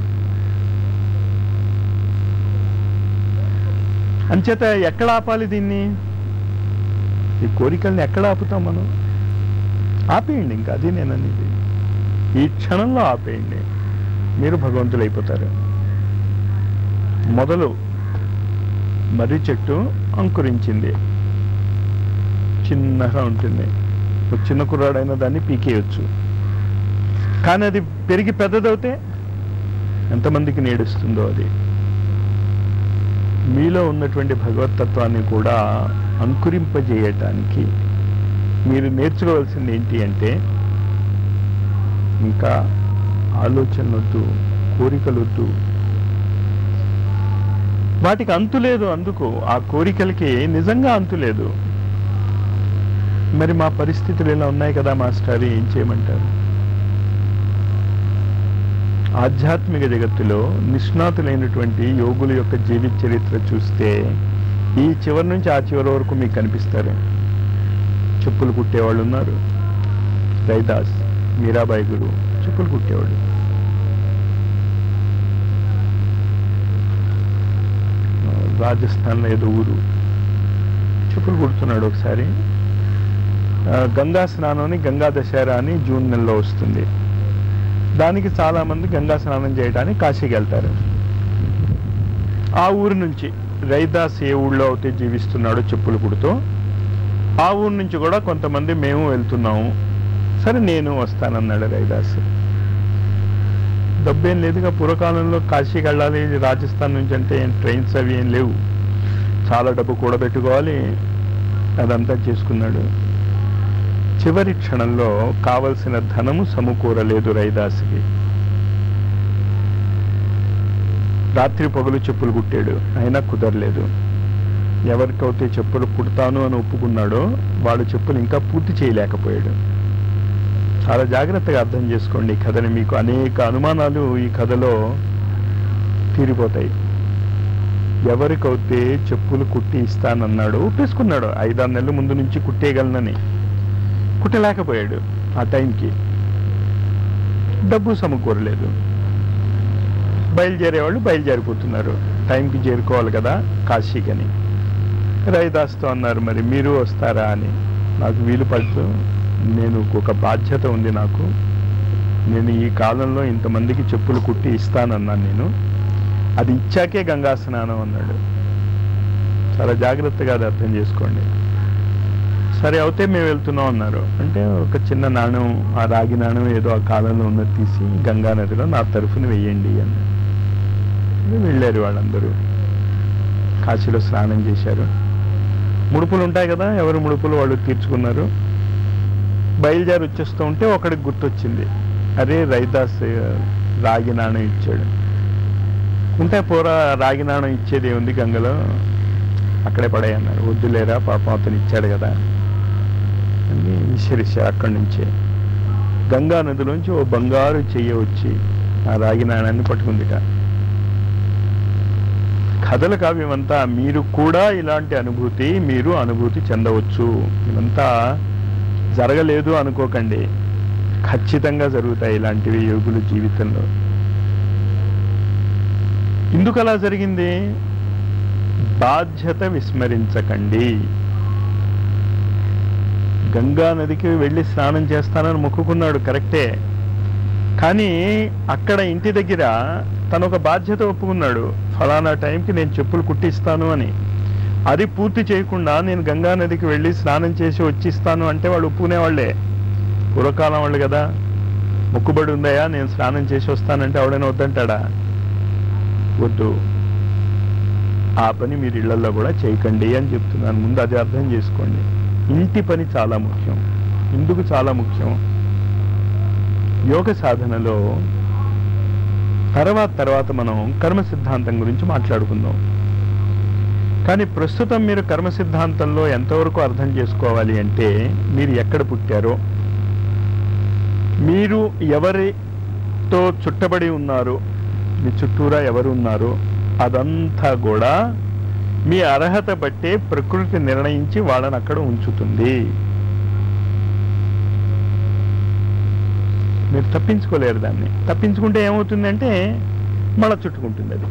అంచేత ఎక్కడ ఆపాలి దీన్ని ఈ కోరికల్ని ఎక్కడ ఆపుతాం మనం ఆపేయండి ఇంకా అది నేను అనేది ఈ క్షణంలో ఆపేయండి మీరు భగవంతులు అయిపోతారు మొదలు మర్రి చెట్టు అంకురించింది చిన్నగా ఉంటుంది ఒక చిన్న కుర్రాడైన దాన్ని పీకేయచ్చు కానీ అది పెరిగి పెద్దదవుతే ఎంతమందికి నేడుస్తుందో అది మీలో ఉన్నటువంటి భగవతత్వాన్ని కూడా అంకురింపజేయటానికి మీరు నేర్చుకోవాల్సింది ఏంటి అంటే ఇంకా ఆలోచనలొద్దు కోరికలొద్దు వాటికి అంతు లేదు అందుకు ఆ కోరికలకి నిజంగా అంతు లేదు మరి మా పరిస్థితులు ఇలా ఉన్నాయి కదా మాస్టర్ ఏం చేయమంటారు ఆధ్యాత్మిక జగత్తులో నిష్ణాతులైనటువంటి యోగుల యొక్క జీవిత చరిత్ర చూస్తే ఈ చివరి నుంచి ఆ చివరి వరకు మీకు కనిపిస్తారు చెప్పులు కుట్టేవాళ్ళు ఉన్నారు రైదాస్ మీరాబాయి గురు చెప్పులు కుట్టేవాడు రాజస్థాన్లో ఏదో ఊరు చెప్పులు కుడుతున్నాడు ఒకసారి ఆ, గంగా స్నానం అని గంగా దశహరా అని జూన్ నెలలో వస్తుంది దానికి చాలా మంది గంగా స్నానం చేయడానికి కాశీకి వెళ్తారు ఆ ఊరు నుంచి రైదాస్ ఏ ఊళ్ళో అయితే జీవిస్తున్నాడో చెప్పులు కుడుతూ ఆ ఊరు నుంచి కూడా కొంతమంది మేము వెళ్తున్నాము సరే నేను వస్తానన్నాడు రైదాస్ డబ్బేం లేదుగా పూర్వకాలంలో కాశీకి వెళ్ళాలి రాజస్థాన్ నుంచి అంటే ఏం ట్రైన్స్ అవి ఏం లేవు చాలా డబ్బు కూడబెట్టుకోవాలి అదంతా చేసుకున్నాడు చివరి క్షణంలో కావలసిన ధనము సమకూరలేదు రైదాసికి రాత్రి పగులు చెప్పులు కుట్టాడు అయినా కుదరలేదు ఎవరికైతే చెప్పులు కుడతాను అని ఒప్పుకున్నాడో వాడు చెప్పులు ఇంకా పూర్తి చేయలేకపోయాడు చాలా జాగ్రత్తగా అర్థం చేసుకోండి ఈ కథని మీకు అనేక అనుమానాలు ఈ కథలో తీరిపోతాయి ఎవరికైతే చెప్పులు కుట్టి ఇస్తానన్నాడు ఒప్పేసుకున్నాడు ఐదారు నెలల ముందు నుంచి కుట్టేయగలనని కుట్టలేకపోయాడు ఆ టైంకి డబ్బు సమకూరలేదు బయలుదేరేవాళ్ళు బయలుదేరిపోతున్నారు టైంకి చేరుకోవాలి కదా కాశీకని రైదాస్తో అన్నారు మరి మీరు వస్తారా అని నాకు వీలు పడుతూ నేను ఒక బాధ్యత ఉంది నాకు నేను ఈ కాలంలో ఇంతమందికి చెప్పులు కుట్టి ఇస్తానన్నాను నేను అది ఇచ్చాకే గంగా స్నానం అన్నాడు చాలా జాగ్రత్తగా అది అర్థం చేసుకోండి సరే అయితే మేము వెళ్తున్నాం అన్నారు అంటే ఒక చిన్న నాణ్యం ఆ రాగి నాణ్యం ఏదో ఆ కాలంలో ఉన్నది తీసి గంగా నదిలో నా తరఫున వెయ్యండి అని వెళ్ళారు వాళ్ళందరూ కాశీలో స్నానం చేశారు ముడుపులు ఉంటాయి కదా ఎవరు ముడుపులు వాళ్ళు తీర్చుకున్నారు బయలుదేరి వచ్చేస్తూ ఉంటే ఒకడికి గుర్తొచ్చింది అరే రైదాస్ రాగి నాణ్యం ఇచ్చాడు ఉంటే పోరా రాగి నాణ్యం ఇచ్చేది ఉంది గంగలో అక్కడే పడేయన్నారు వద్దులేరా పాపం అతను ఇచ్చాడు కదా అని విసిరిశారు అక్కడి నుంచే గంగా నదిలోంచి ఓ బంగారు చెయ్య వచ్చి ఆ రాగి నాణాన్ని పట్టుకుందిట కథల కావ్యమంతా మీరు కూడా ఇలాంటి అనుభూతి మీరు అనుభూతి చెందవచ్చు ఇవంతా జరగలేదు అనుకోకండి ఖచ్చితంగా జరుగుతాయి ఇలాంటివి యోగుల జీవితంలో ఎందుకు అలా జరిగింది బాధ్యత విస్మరించకండి గంగా నదికి వెళ్ళి స్నానం చేస్తానని మొక్కుకున్నాడు కరెక్టే కానీ అక్కడ ఇంటి దగ్గర తను ఒక బాధ్యత ఒప్పుకున్నాడు ఫలానా టైంకి నేను చెప్పులు కుట్టిస్తాను అని అది పూర్తి చేయకుండా నేను గంగా నదికి వెళ్ళి స్నానం చేసి వచ్చిస్తాను అంటే వాళ్ళు ఒప్పుకునేవాళ్లే పూర్వకాలం వాళ్ళు కదా మొక్కుబడి ఉందయా నేను స్నానం చేసి వస్తానంటే ఆవిడైనా వద్దంటాడా వద్దు ఆ పని మీరు ఇళ్లలో కూడా చేయకండి అని చెప్తున్నాను ముందు అది అర్థం చేసుకోండి ఇంటి పని చాలా ముఖ్యం ఎందుకు చాలా ముఖ్యం యోగ సాధనలో తర్వాత తర్వాత మనం కర్మ సిద్ధాంతం గురించి మాట్లాడుకుందాం కానీ ప్రస్తుతం మీరు కర్మ సిద్ధాంతంలో ఎంతవరకు అర్థం చేసుకోవాలి అంటే మీరు ఎక్కడ పుట్టారో మీరు ఎవరితో చుట్టబడి ఉన్నారో మీ చుట్టూరా ఎవరు ఉన్నారో అదంతా కూడా మీ అర్హత బట్టే ప్రకృతి నిర్ణయించి వాళ్ళని అక్కడ ఉంచుతుంది మీరు తప్పించుకోలేరు దాన్ని తప్పించుకుంటే ఏమవుతుందంటే మళ్ళా చుట్టుకుంటుంది అది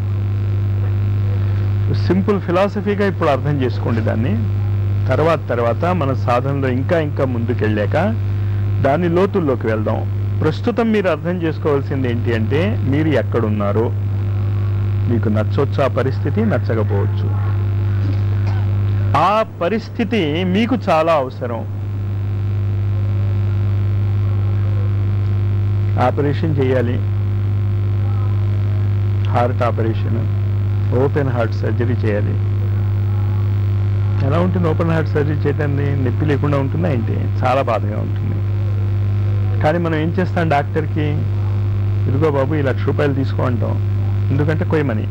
సింపుల్ ఫిలాసఫీగా ఇప్పుడు అర్థం చేసుకోండి దాన్ని తర్వాత తర్వాత మన సాధనలో ఇంకా ఇంకా ముందుకెళ్ళాక దాని లోతుల్లోకి వెళ్దాం ప్రస్తుతం మీరు అర్థం చేసుకోవాల్సింది ఏంటి అంటే మీరు ఎక్కడున్నారో మీకు నచ్చొచ్చు ఆ పరిస్థితి నచ్చకపోవచ్చు ఆ పరిస్థితి మీకు చాలా అవసరం ఆపరేషన్ చేయాలి heart operation open heart surgery చేయాలి ఎలా ఉంటుంది ఓపెన్ హార్ట్ సర్జరీ చేయటాన్ని నొప్పి లేకుండా ఉంటుందా ఏంటి చాలా బాధగా ఉంటుంది కానీ మనం ఏం చేస్తాం డాక్టర్కి ఇదిగో బాబు ఈ లక్ష రూపాయలు తీసుకో అంటాం ఎందుకంటే కొయ్యమని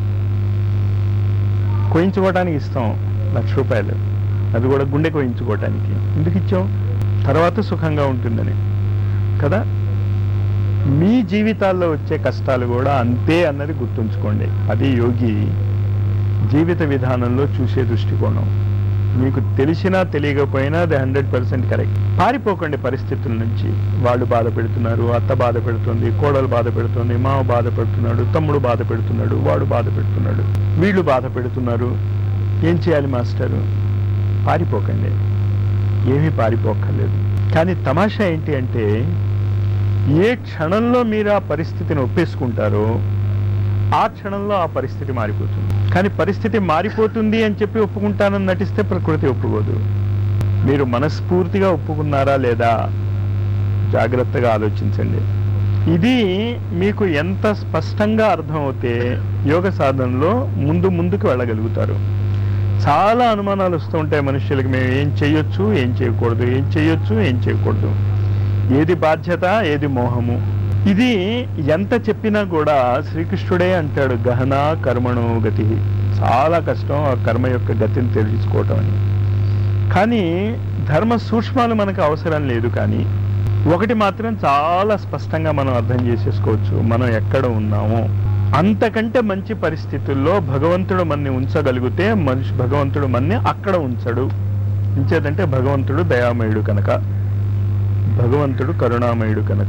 కోయించుకోవడానికి ఇస్తాం లక్ష రూపాయలు అది కూడా గుండె కోయించుకోవటానికి ఎందుకు ఇచ్చాం తర్వాత సుఖంగా ఉంటుందని కదా మీ జీవితాల్లో వచ్చే కష్టాలు కూడా అంతే అన్నది గుర్తుంచుకోండి అది యోగి జీవిత విధానంలో చూసే దృష్టికోణం మీకు తెలిసినా తెలియకపోయినా అది హండ్రెడ్ పర్సెంట్ కరెక్ట్ పారిపోకండి పరిస్థితుల నుంచి వాళ్ళు బాధ పెడుతున్నారు అత్త బాధ పెడుతుంది కోడలు బాధ పెడుతుంది మామ బాధ పెడుతున్నాడు తమ్ముడు బాధ పెడుతున్నాడు వాడు బాధ పెడుతున్నాడు వీళ్ళు బాధ పెడుతున్నారు ఏం చేయాలి మాస్టరు పారిపోకండి ఏమీ పారిపోక్కర్లేదు కానీ తమాషా ఏంటి అంటే ఏ క్షణంలో మీరు ఆ పరిస్థితిని ఒప్పేసుకుంటారో ఆ క్షణంలో ఆ పరిస్థితి మారిపోతుంది కానీ పరిస్థితి మారిపోతుంది అని చెప్పి ఒప్పుకుంటానని నటిస్తే ప్రకృతి ఒప్పుకోదు మీరు మనస్ఫూర్తిగా ఒప్పుకున్నారా లేదా జాగ్రత్తగా ఆలోచించండి ఇది మీకు ఎంత స్పష్టంగా అర్థమవుతే యోగ సాధనలో ముందు ముందుకు వెళ్ళగలుగుతారు చాలా అనుమానాలు వస్తూ ఉంటాయి మనుషులకి మేము ఏం చేయొచ్చు ఏం చేయకూడదు ఏం చేయొచ్చు ఏం చేయకూడదు ఏది బాధ్యత ఏది మోహము ఇది ఎంత చెప్పినా కూడా శ్రీకృష్ణుడే అంటాడు గహన కర్మణో గతి చాలా కష్టం ఆ కర్మ యొక్క గతిని తెలుసుకోవటం అని కానీ ధర్మ సూక్ష్మాలు మనకు అవసరం లేదు కానీ ఒకటి మాత్రం చాలా స్పష్టంగా మనం అర్థం చేసేసుకోవచ్చు మనం ఎక్కడ ఉన్నామో అంతకంటే మంచి పరిస్థితుల్లో భగవంతుడు మన్ని ఉంచగలిగితే మనిషి భగవంతుడు మన్ని అక్కడ ఉంచడు ఉంచేదంటే భగవంతుడు దయామయుడు కనుక భగవంతుడు కరుణామయుడు కనుక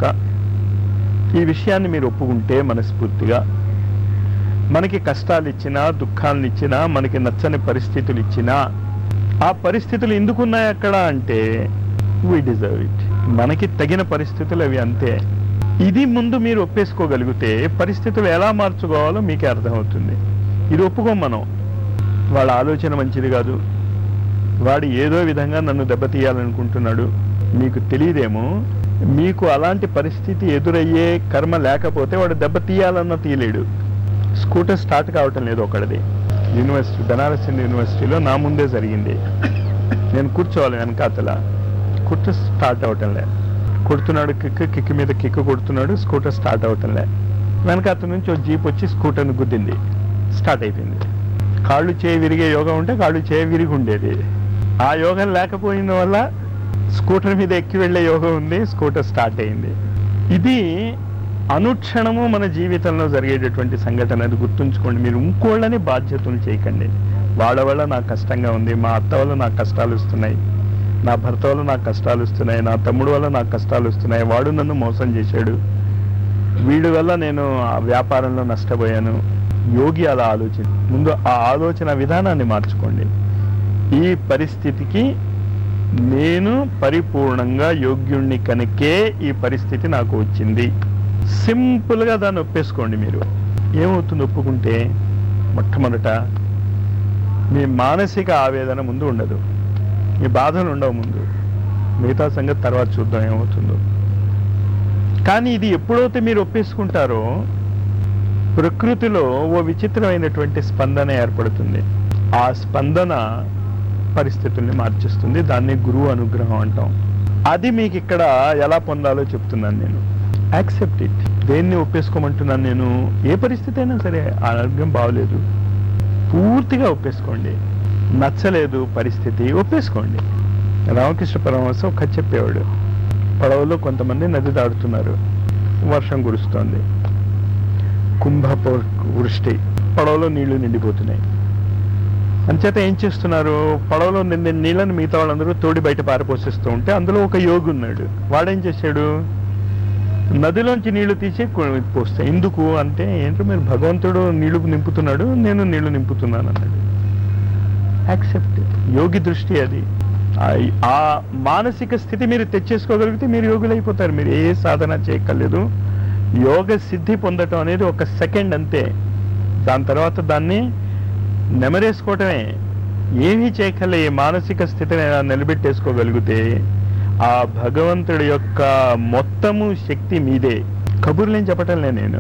ఈ విషయాన్ని మీరు ఒప్పుకుంటే మనస్ఫూర్తిగా మనకి కష్టాలు ఇచ్చినా దుఃఖాలను ఇచ్చినా మనకి నచ్చని పరిస్థితులు ఇచ్చినా ఆ పరిస్థితులు ఎందుకున్నాయి అక్కడ అంటే వీ డిజర్వ్ ఇట్ మనకి తగిన పరిస్థితులు అవి అంతే ఇది ముందు మీరు ఒప్పేసుకోగలిగితే పరిస్థితులు ఎలా మార్చుకోవాలో మీకే అర్థమవుతుంది ఇది ఒప్పుకోం మనం వాళ్ళ ఆలోచన మంచిది కాదు వాడు ఏదో విధంగా నన్ను దెబ్బతీయాలనుకుంటున్నాడు మీకు తెలియదేమో మీకు అలాంటి పరిస్థితి ఎదురయ్యే కర్మ లేకపోతే వాడు దెబ్బతీయాలన్న తీయలేడు స్కూటర్ స్టార్ట్ కావటం లేదు ఒకటిది యూనివర్సిటీ బెనారస్ హిందూ యూనివర్సిటీలో నా ముందే జరిగింది నేను కూర్చోవాలి వెనకాతల కుట్ట స్టార్ట్ అవటం లే కొడుతున్నాడు కిక్ కిక్ మీద కిక్ కొడుతున్నాడు స్కూటర్ స్టార్ట్ అవటం లే వెనకాత నుంచి ఒక జీప్ వచ్చి స్కూటర్ని గుద్దింది స్టార్ట్ అయిపోయింది కాళ్ళు చేయి విరిగే యోగం ఉంటే కాళ్ళు చేయి విరిగి ఉండేది ఆ యోగం లేకపోయిన వల్ల స్కూటర్ మీద ఎక్కి వెళ్ళే యోగం ఉంది స్కూటర్ స్టార్ట్ అయింది ఇది అనుక్షణము మన జీవితంలో జరిగేటటువంటి సంఘటన అది గుర్తుంచుకోండి మీరు ఇంకోళ్ళని బాధ్యతలు చేయకండి వాళ్ళ వల్ల నాకు కష్టంగా ఉంది మా అత్త వల్ల నాకు కష్టాలు వస్తున్నాయి నా భర్త వల్ల నాకు కష్టాలు వస్తున్నాయి నా తమ్ముడు వల్ల నాకు కష్టాలు వస్తున్నాయి వాడు నన్ను మోసం చేశాడు వీడి వల్ల నేను ఆ వ్యాపారంలో నష్టపోయాను యోగి అలా ఆలోచన ముందు ఆ ఆలోచన విధానాన్ని మార్చుకోండి ఈ పరిస్థితికి నేను పరిపూర్ణంగా యోగ్యుణ్ణి కనుకే ఈ పరిస్థితి నాకు వచ్చింది సింపుల్గా దాన్ని ఒప్పేసుకోండి మీరు ఏమవుతుంది ఒప్పుకుంటే మొట్టమొదట మీ మానసిక ఆవేదన ముందు ఉండదు మీ బాధలు ఉండవు ముందు మిగతా సంగతి తర్వాత చూద్దాం ఏమవుతుందో కానీ ఇది ఎప్పుడైతే మీరు ఒప్పేసుకుంటారో ప్రకృతిలో ఓ విచిత్రమైనటువంటి స్పందన ఏర్పడుతుంది ఆ స్పందన పరిస్థితుల్ని మార్చేస్తుంది దాన్ని గురువు అనుగ్రహం అంటాం అది మీకు ఇక్కడ ఎలా పొందాలో చెప్తున్నాను నేను యాక్సెప్ట్ ఇట్ దేన్ని ఒప్పేసుకోమంటున్నాను నేను ఏ పరిస్థితి అయినా సరే ఆరోగ్యం బాగోలేదు పూర్తిగా ఒప్పేసుకోండి నచ్చలేదు పరిస్థితి ఒప్పేసుకోండి రామకృష్ణ పరమహంస ఒక కథ చెప్పేవాడు పడవలో కొంతమంది నది దాడుతున్నారు వర్షం కురుస్తోంది కుంభ వృష్టి పడవలో నీళ్లు నిండిపోతున్నాయి అంచేత ఏం చేస్తున్నారు పడవలో నిండిన నీళ్ళని మిగతా వాళ్ళందరూ తోడి బయట పారిపోసేస్తూ ఉంటే అందులో ఒక యోగి ఉన్నాడు వాడేం చేశాడు నదిలోంచి నీళ్లు తీసి కు- పోస్తాయి ఎందుకు అంటే ఏంటో మీరు భగవంతుడు నీళ్లు నింపుతున్నాడు నేను నీళ్లు నింపుతున్నాను అన్నాడు యాక్సెప్ట్ యోగి దృష్టి అది ఆ- ఆ మానసిక స్థితి మీరు తెచ్చేసుకోగలిగితే మీరు యోగులైపోతారు మీరు ఏ సాధన చేయక్కర్లేదు యోగ సిద్ధి పొందటం అనేది ఒక సెకండ్ అంతే దాని తర్వాత దాన్ని నెమరేసుకోవటమే ఏమీ చేయక్కర్లే ఈ మానసిక స్థితిని ఎలా నిలబెట్టేసుకోగలిగితే ఆ భగవంతుడి యొక్క మొత్తము శక్తి మీదే కబుర్లేం చెప్పటంలే నేను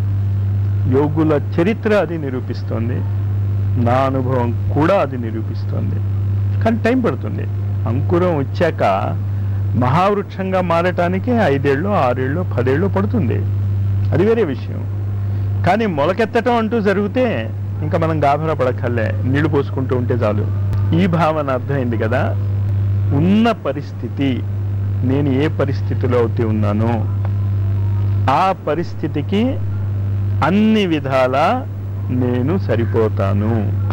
యోగుల చరిత్ర అది నిరూపిస్తోంది నా అనుభవం కూడా అది నిరూపిస్తోంది కానీ టైం పడుతుంది అంకురం వచ్చాక మహావృక్షంగా మారటానికి ఐదేళ్ళు ఆరేళ్ళు పదేళ్ళు పడుతుంది అది వేరే విషయం కానీ మొలకెత్తటం అంటూ జరిగితే ఇంకా మనం గాభరా పడక్కర్లే నీళ్లు పోసుకుంటూ ఉంటే చాలు ఈ భావన అర్థమైంది కదా ఉన్న పరిస్థితి నేను ఏ పరిస్థితిలో అయితే ఉన్నానో ఆ పరిస్థితికి అన్ని విధాల నేను సరిపోతాను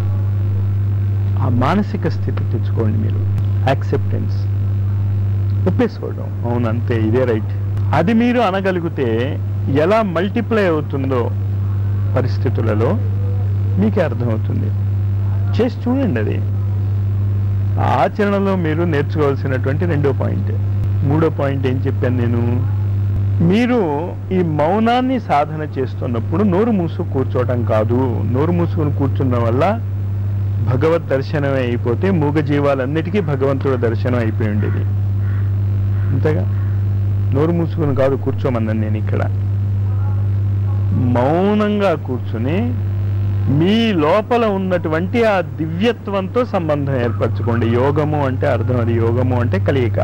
ఆ మానసిక స్థితి తెచ్చుకోండి మీరు యాక్సెప్టెన్స్ ఒప్పేసుకోవడం అవును అంతే ఇదే రైట్ అది మీరు అనగలిగితే ఎలా మల్టిప్లై అవుతుందో పరిస్థితులలో మీకే అర్థమవుతుంది చేసి చూడండి అది ఆ ఆచరణలో మీరు నేర్చుకోవాల్సినటువంటి రెండో పాయింట్ మూడో పాయింట్ ఏం చెప్పాను నేను మీరు ఈ మౌనాన్ని సాధన చేస్తున్నప్పుడు నోరు మూసు కూర్చోవటం కాదు నోరు మూసుకుని కూర్చున్న వల్ల భగవత్ దర్శనమే అయిపోతే మూగ జీవాలన్నిటికీ భగవంతుడు దర్శనం అయిపోయి ఉండేది అంతేగా నోరు మూసుకుని కాదు కూర్చోమన్నాను నేను ఇక్కడ మౌనంగా కూర్చుని మీ లోపల ఉన్నటువంటి ఆ దివ్యత్వంతో సంబంధం ఏర్పరచుకోండి యోగము అంటే అర్థం అది యోగము అంటే కలియిక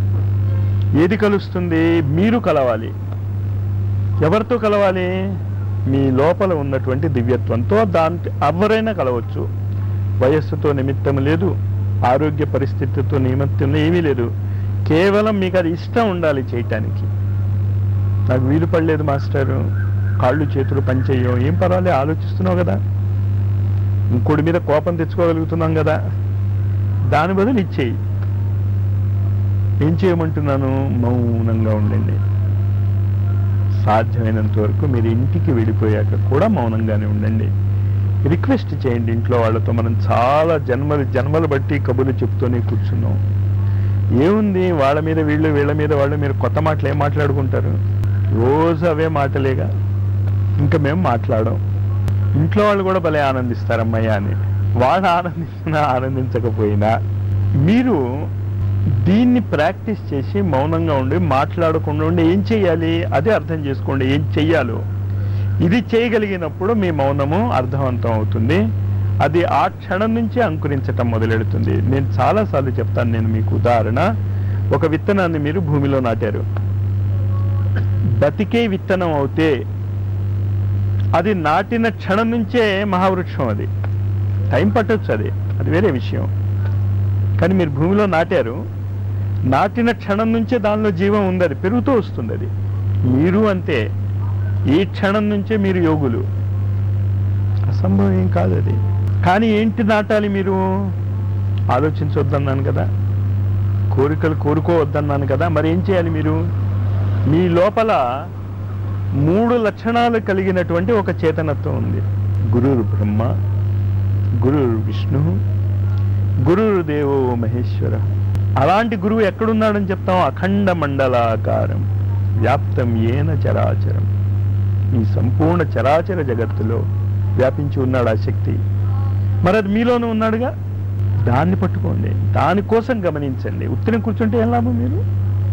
ఏది కలుస్తుంది మీరు కలవాలి ఎవరితో కలవాలి మీ లోపల ఉన్నటువంటి దివ్యత్వంతో దాంట్లో ఎవరైనా కలవచ్చు వయస్సుతో నిమిత్తం లేదు ఆరోగ్య పరిస్థితితో నిమిత్తం ఏమీ లేదు కేవలం మీకు అది ఇష్టం ఉండాలి చేయటానికి నాకు వీలు పడలేదు మాస్టారు కాళ్ళు చేతులు పనిచేయం ఏం పర్వాలేదు ఆలోచిస్తున్నావు కదా ఇంకోటి మీద కోపం తెచ్చుకోగలుగుతున్నాం కదా దాని బదులు ఇచ్చేయి ఏం చేయమంటున్నాను మౌనంగా ఉండండి సాధ్యమైనంత వరకు మీరు ఇంటికి వెళ్ళిపోయాక కూడా మౌనంగానే ఉండండి రిక్వెస్ట్ చేయండి ఇంట్లో వాళ్ళతో మనం చాలా జన్మలు జన్మలు బట్టి కబుర్లు చెప్తూనే కూర్చున్నాం ఏముంది వాళ్ళ మీద వీళ్ళు వీళ్ళ మీద వాళ్ళు మీరు కొత్త మాటలు ఏం మాట్లాడుకుంటారు రోజు అవే మాటలేగా ఇంకా మేము మాట్లాడం ఇంట్లో వాళ్ళు కూడా భలే ఆనందిస్తారు అమ్మయ్య అని వాళ్ళు ఆనందించినా ఆనందించకపోయినా మీరు దీన్ని ప్రాక్టీస్ చేసి మౌనంగా ఉండి మాట్లాడకుండా ఉండి ఏం చెయ్యాలి అదే అర్థం చేసుకోండి ఏం చెయ్యాలో ఇది చేయగలిగినప్పుడు మీ మౌనము అర్థవంతం అవుతుంది అది ఆ క్షణం నుంచి అంకురించటం మొదలెడుతుంది నేను చాలాసార్లు చెప్తాను నేను మీకు ఉదాహరణ ఒక విత్తనాన్ని మీరు భూమిలో నాటారు బతికే విత్తనం అవుతే అది నాటిన క్షణం నుంచే మహావృక్షం అది టైం పట్టొచ్చు అది అది వేరే విషయం కానీ మీరు భూమిలో నాటారు నాటిన క్షణం నుంచే దానిలో జీవం ఉంది అది పెరుగుతూ వస్తుంది అది మీరు అంతే ఈ క్షణం నుంచే మీరు యోగులు అసంభవం ఏం కాదు అది కానీ ఏంటి నాటాలి మీరు ఆలోచించొద్దన్నాను కదా కోరికలు కోరుకోవద్దన్నాను కదా మరి ఏం చేయాలి మీరు మీ లోపల మూడు లక్షణాలు కలిగినటువంటి ఒక చేతనత్వం ఉంది గురురు బ్రహ్మ గురురు విష్ణు గురురు దేవో మహేశ్వర అలాంటి గురువు ఎక్కడున్నాడని చెప్తాం అఖండ మండలాకారం వ్యాప్తం ఏన చరాచరం ఈ సంపూర్ణ చరాచర జగత్తులో వ్యాపించి ఉన్నాడు ఆ శక్తి మరి అది మీలోనూ ఉన్నాడుగా దాన్ని పట్టుకోండి దానికోసం గమనించండి ఉత్తిన కూర్చుంటే ఏం లాభం మీరు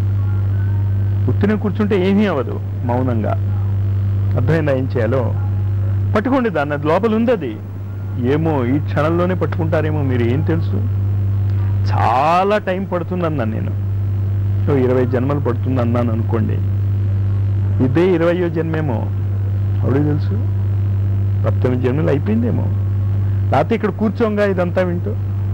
ఉత్తిన కూర్చుంటే ఏమీ అవ్వదు మౌనంగా అర్థమైందా ఏం చేయాలో పట్టుకోండి దాన్ని అది లోపల ఉంది అది ఏమో ఈ క్షణంలోనే పట్టుకుంటారేమో మీరు ఏం తెలుసు చాలా టైం పడుతుంది అన్నాను నేను ఓ ఇరవై జన్మలు పడుతుంది అన్నాను అనుకోండి ఇదే ఇరవయో జన్మేమో అప్పుడు తెలుసు పంతొమ్మిది జన్మలు అయిపోయిందేమో లేకపోతే ఇక్కడ కూర్చోంగా ఇదంతా వింటూ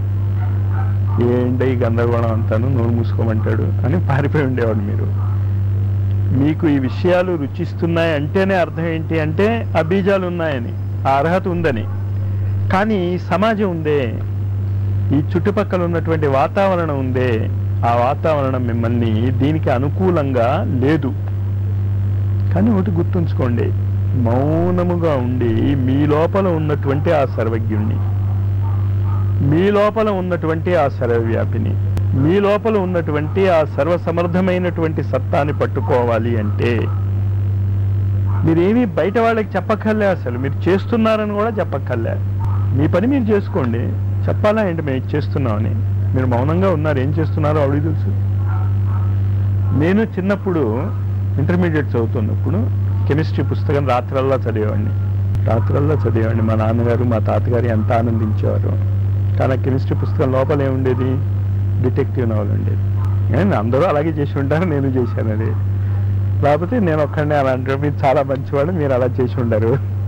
ఏంటి ఈ గందరగోళం అంతాను నోరు మూసుకోమంటాడు అని పారిపోయి ఉండేవాడు మీరు మీకు ఈ విషయాలు రుచిస్తున్నాయి అంటేనే అర్థం ఏంటి అంటే ఆ బీజాలు ఉన్నాయని ఆ అర్హత ఉందని కానీ సమాజం ఉందే ఈ చుట్టుపక్కల ఉన్నటువంటి వాతావరణం ఉందే ఆ వాతావరణం మిమ్మల్ని దీనికి అనుకూలంగా లేదు కానీ ఒకటి గుర్తుంచుకోండి మౌనముగా ఉండి మీ లోపల ఉన్నటువంటి ఆ సర్వజ్ఞుణ్ణి మీ లోపల ఉన్నటువంటి ఆ సర్వవ్యాపిని మీ లోపల ఉన్నటువంటి ఆ సర్వసమర్థమైనటువంటి సత్తాన్ని పట్టుకోవాలి అంటే మీరేమీ బయట వాళ్ళకి చెప్పక్కర్లే అసలు మీరు చేస్తున్నారని కూడా చెప్పక్కర్లే మీ పని మీరు చేసుకోండి చెప్పాలా ఏంటి మేము ఇది చేస్తున్నామని మీరు మౌనంగా ఉన్నారు ఏం చేస్తున్నారో అడిగి తెలుసు నేను చిన్నప్పుడు ఇంటర్మీడియట్ చదువుతున్నప్పుడు కెమిస్ట్రీ పుస్తకం రాత్రల్లా చదివేవాడిని రాత్రల్లా చదివేవాడిని మా నాన్నగారు మా తాతగారు ఎంత ఆనందించేవారు కానీ ఆ కెమిస్ట్రీ పుస్తకం లోపల ఏముండేది డిటెక్టివ్ నవల్ ఉండేది ఏం అందరూ అలాగే చేసి ఉంటారు నేను చేశాను అది లేకపోతే నేను ఒక్కడే అలా అంటారు మీరు చాలా మంచివాడు మీరు అలా చేసి ఉండరు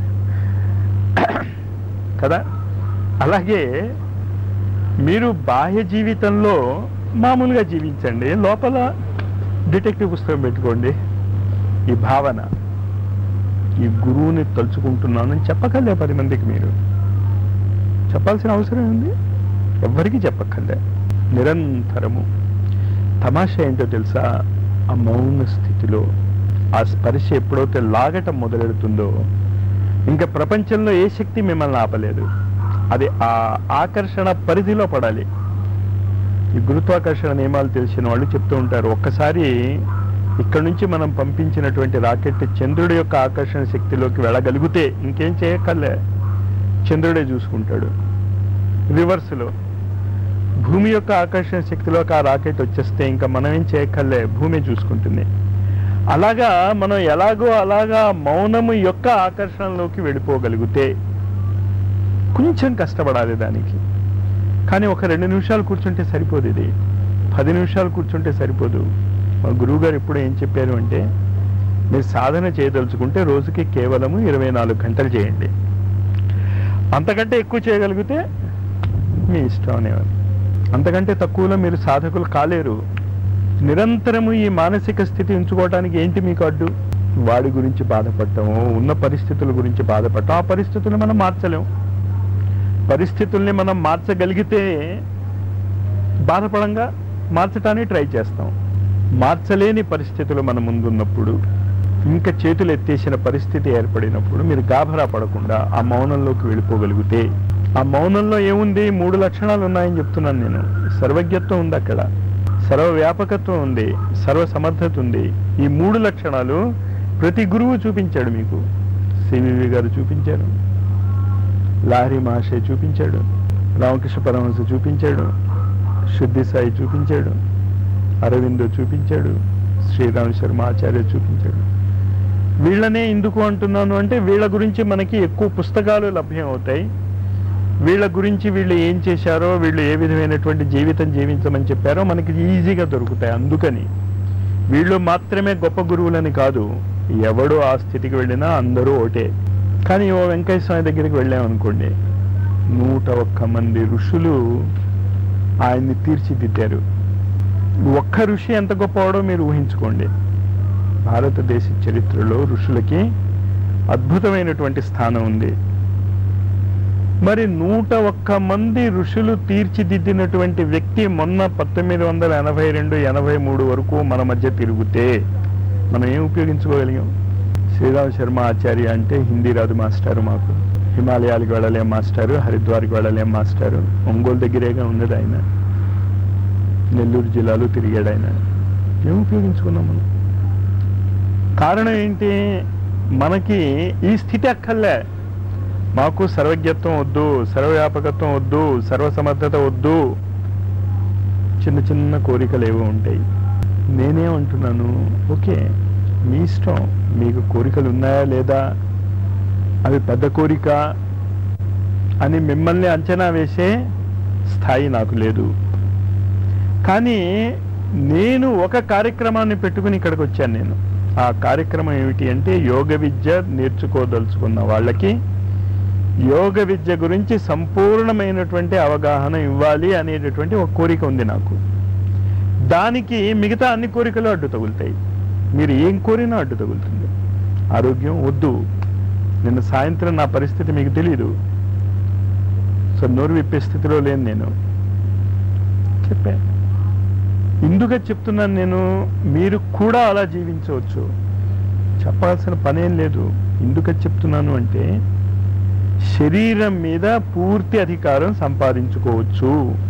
కదా అలాగే మీరు బాహ్య జీవితంలో మామూలుగా జీవించండి లోపల డిటెక్టివ్ పుస్తకం పెట్టుకోండి ఈ భావన ఈ గురువుని తలుచుకుంటున్నానని చెప్పకలే పది మందికి మీరు చెప్పాల్సిన అవసరం ఉంది ఎవ్వరికీ చెప్పక్కర్లే నిరంతరము తమాషా ఏంటో తెలుసా ఆ మౌన స్థితిలో ఆ స్పర్శ ఎప్పుడైతే లాగటం మొదలెడుతుందో ఇంకా ప్రపంచంలో ఏ శక్తి మిమ్మల్ని ఆపలేదు అది ఆ ఆకర్షణ పరిధిలో పడాలి ఈ గురుత్వాకర్షణ నియమాలు తెలిసిన వాళ్ళు చెప్తూ ఉంటారు ఒక్కసారి ఇక్కడ నుంచి మనం పంపించినటువంటి రాకెట్ చంద్రుడి యొక్క ఆకర్షణ శక్తిలోకి వెళ్ళగలిగితే ఇంకేం చేయక్కర్లే చంద్రుడే చూసుకుంటాడు రివర్స్లో భూమి యొక్క ఆకర్షణ శక్తిలోకి ఆ రాకెట్ వచ్చేస్తే ఇంకా మనం ఏం చేయక్కర్లే భూమి చూసుకుంటుంది అలాగా మనం ఎలాగో అలాగా మౌనము యొక్క ఆకర్షణలోకి వెళ్ళిపోగలిగితే కొంచెం కష్టపడాలి దానికి కానీ ఒక రెండు నిమిషాలు కూర్చుంటే సరిపోదు ఇది పది నిమిషాలు కూర్చుంటే సరిపోదు మా గురువు గారు ఎప్పుడు ఏం చెప్పారు అంటే మీరు సాధన చేయదలుచుకుంటే రోజుకి కేవలము ఇరవై నాలుగు గంటలు చేయండి అంతకంటే ఎక్కువ చేయగలిగితే మీ ఇష్టం అనేవారు అంతకంటే తక్కువలో మీరు సాధకులు కాలేరు నిరంతరము ఈ మానసిక స్థితి ఉంచుకోవడానికి ఏంటి మీకు అడ్డు వాడి గురించి బాధపడటము ఉన్న పరిస్థితుల గురించి బాధపడటం ఆ పరిస్థితులు మనం మార్చలేం పరిస్థితుల్ని మనం మార్చగలిగితే బాధపడంగా మార్చడానికి ట్రై చేస్తాం మార్చలేని పరిస్థితులు మన ముందున్నప్పుడు ఇంకా చేతులు ఎత్తేసిన పరిస్థితి ఏర్పడినప్పుడు మీరు గాభరా పడకుండా ఆ మౌనంలోకి వెళ్ళిపోగలిగితే ఆ మౌనంలో ఏముంది మూడు లక్షణాలు ఉన్నాయని చెప్తున్నాను నేను సర్వజ్ఞత్వం ఉంది అక్కడ సర్వ వ్యాపకత్వం ఉంది సర్వ సమర్థత ఉంది ఈ మూడు లక్షణాలు ప్రతి గురువు చూపించాడు మీకు సివివి గారు చూపించారు లాహరి మహాశయ చూపించాడు రామకృష్ణ పరమహంస చూపించాడు శుద్ధి సాయి చూపించాడు అరవిందో చూపించాడు శ్రీరామ్ శర్మ ఆచార్య చూపించాడు వీళ్ళనే ఎందుకు అంటున్నాను అంటే వీళ్ళ గురించి మనకి ఎక్కువ పుస్తకాలు లభ్యం అవుతాయి వీళ్ళ గురించి వీళ్ళు ఏం చేశారో వీళ్ళు ఏ విధమైనటువంటి జీవితం జీవించమని చెప్పారో మనకి ఈజీగా దొరుకుతాయి అందుకని వీళ్ళు మాత్రమే గొప్ప గురువులని కాదు ఎవడు ఆ స్థితికి వెళ్ళినా అందరూ ఒకటే కానీ ఓ వెంకయ్య స్వామి దగ్గరికి వెళ్ళామనుకోండి నూట ఒక్క మంది ఋషులు ఆయన్ని తీర్చిదిద్దారు ఒక్క ఋషి ఎంత గొప్పవాడో మీరు ఊహించుకోండి భారతదేశ చరిత్రలో ఋషులకి అద్భుతమైనటువంటి స్థానం ఉంది మరి నూట ఒక్క మంది ఋషులు తీర్చిదిద్దినటువంటి వ్యక్తి మొన్న పంతొమ్మిది వందల ఎనభై రెండు ఎనభై మూడు వరకు మన మధ్య తిరిగితే మనం ఏం ఉపయోగించుకోగలిగాం శ్రీరామ్ శర్మ ఆచార్య అంటే హిందీ రాదు మాస్టారు మాకు హిమాలయాలకు వెళ్ళలేం మాస్టారు హరిద్వార్కి వెళ్ళలేం మాస్టారు ఒంగోలు దగ్గరేగా ఉన్నది ఆయన నెల్లూరు జిల్లాలో తిరిగాడు ఆయన ఏం ఉపయోగించుకున్నాం మనం కారణం ఏంటి మనకి ఈ స్థితి అక్కర్లే మాకు సర్వజ్ఞత్వం వద్దు సర్వవ్యాపకత్వం వద్దు సర్వసమర్థత వద్దు చిన్న చిన్న కోరికలు ఏవో ఉంటాయి నేనేమంటున్నాను ఓకే మీ ఇష్టం మీకు కోరికలు ఉన్నాయా లేదా అవి పెద్ద కోరిక అని మిమ్మల్ని అంచనా వేసే స్థాయి నాకు లేదు కానీ నేను ఒక కార్యక్రమాన్ని పెట్టుకుని ఇక్కడికి వచ్చాను నేను ఆ కార్యక్రమం ఏమిటి అంటే యోగ విద్య నేర్చుకోదలుచుకున్న వాళ్ళకి యోగ విద్య గురించి సంపూర్ణమైనటువంటి అవగాహన ఇవ్వాలి అనేటటువంటి ఒక కోరిక ఉంది నాకు దానికి మిగతా అన్ని కోరికలు అడ్డు తగులుతాయి మీరు ఏం కోరినా అడ్డు తగులుతుంది ఆరోగ్యం వద్దు నిన్న సాయంత్రం నా పరిస్థితి మీకు తెలీదు సో నోరు విప్పే స్థితిలో లేను నేను చెప్పా ఎందుకు చెప్తున్నాను నేను మీరు కూడా అలా జీవించవచ్చు చెప్పాల్సిన పనేం లేదు ఎందుకు చెప్తున్నాను అంటే శరీరం మీద పూర్తి అధికారం సంపాదించుకోవచ్చు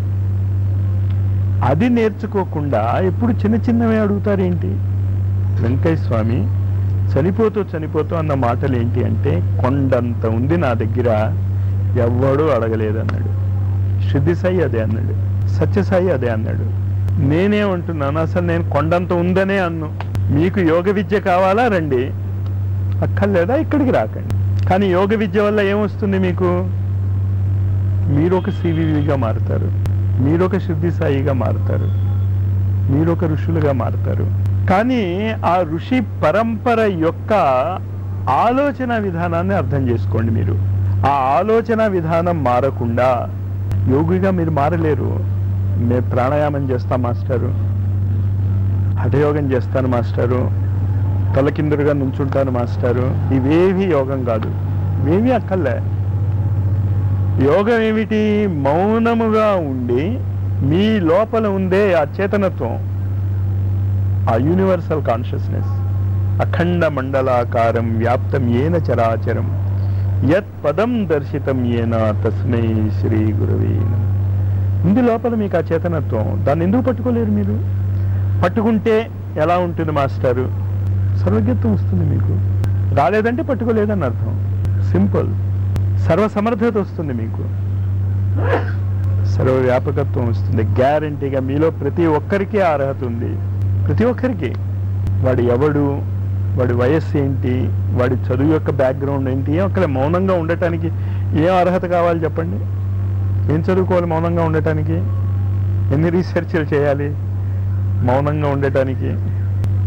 అది నేర్చుకోకుండా ఎప్పుడు చిన్న చిన్నవే అడుగుతారేంటి వెంకయ్య స్వామి చనిపోతూ చనిపోతూ అన్న మాటలు ఏంటి అంటే కొండంత ఉంది నా దగ్గర ఎవ్వడూ అడగలేదన్నాడు శుద్ధి సాయి అదే అన్నాడు సత్యసాయి అదే అన్నాడు నేనేమంటున్నాను అసలు నేను కొండంత ఉందనే అన్ను మీకు యోగ విద్య కావాలా రండి అక్కర్లేదా ఇక్కడికి రాకండి కానీ యోగ విద్య వల్ల ఏమొస్తుంది మీకు మీరు ఒక సివివిగా మారుతారు మీరు ఒక శుద్ధి సాయిగా మారుతారు మీరు ఒక ఋషులుగా మారుతారు కానీ ఆ ఋషి పరంపర యొక్క ఆలోచన విధానాన్ని అర్థం చేసుకోండి మీరు ఆ ఆలోచన విధానం మారకుండా యోగిగా మీరు మారలేరు నేను ప్రాణాయామం చేస్తా మాస్టారు హఠయోగం చేస్తాను మాస్టారు తలకిందులుగా నుంచుంటాను మాస్టారు ఇవేవి యోగం కాదు ఇవేవి అక్కర్లే యోగం ఏమిటి మౌనముగా ఉండి మీ లోపల ఉండే ఆ చేతనత్వం ఆ యూనివర్సల్ కాన్షియస్నెస్ అఖండ మండలాకారం వ్యాప్తం ఏన చరాచరం యత్ పదం దర్శితం ఏన తస్మై శ్రీ గురవే నమః. ఉంది లోపల మీకు ఆ చేతనత్వం దాన్ని ఎందుకు పట్టుకోలేరు మీరు పట్టుకుంటే ఎలా ఉంటుంది మాస్టారు సర్వజ్ఞత్వం వస్తుంది మీకు రాలేదంటే పట్టుకోలేదని అర్థం సింపుల్ సర్వసమర్థత వస్తుంది మీకు సర్వవ్యాపకత్వం వస్తుంది గ్యారంటీగా మీలో ప్రతి ఒక్కరికి ఆ అర్హత ఉంది ప్రతి ఒక్కరికి వాడు ఎవడు వాడి వయస్సు ఏంటి వాడి చదువు యొక్క బ్యాక్గ్రౌండ్ ఏంటి ఏం అక్కడ మౌనంగా ఉండటానికి ఏం అర్హత కావాలి చెప్పండి ఏం చదువుకోవాలి మౌనంగా ఉండటానికి ఎన్ని రీసెర్చ్లు చేయాలి మౌనంగా ఉండటానికి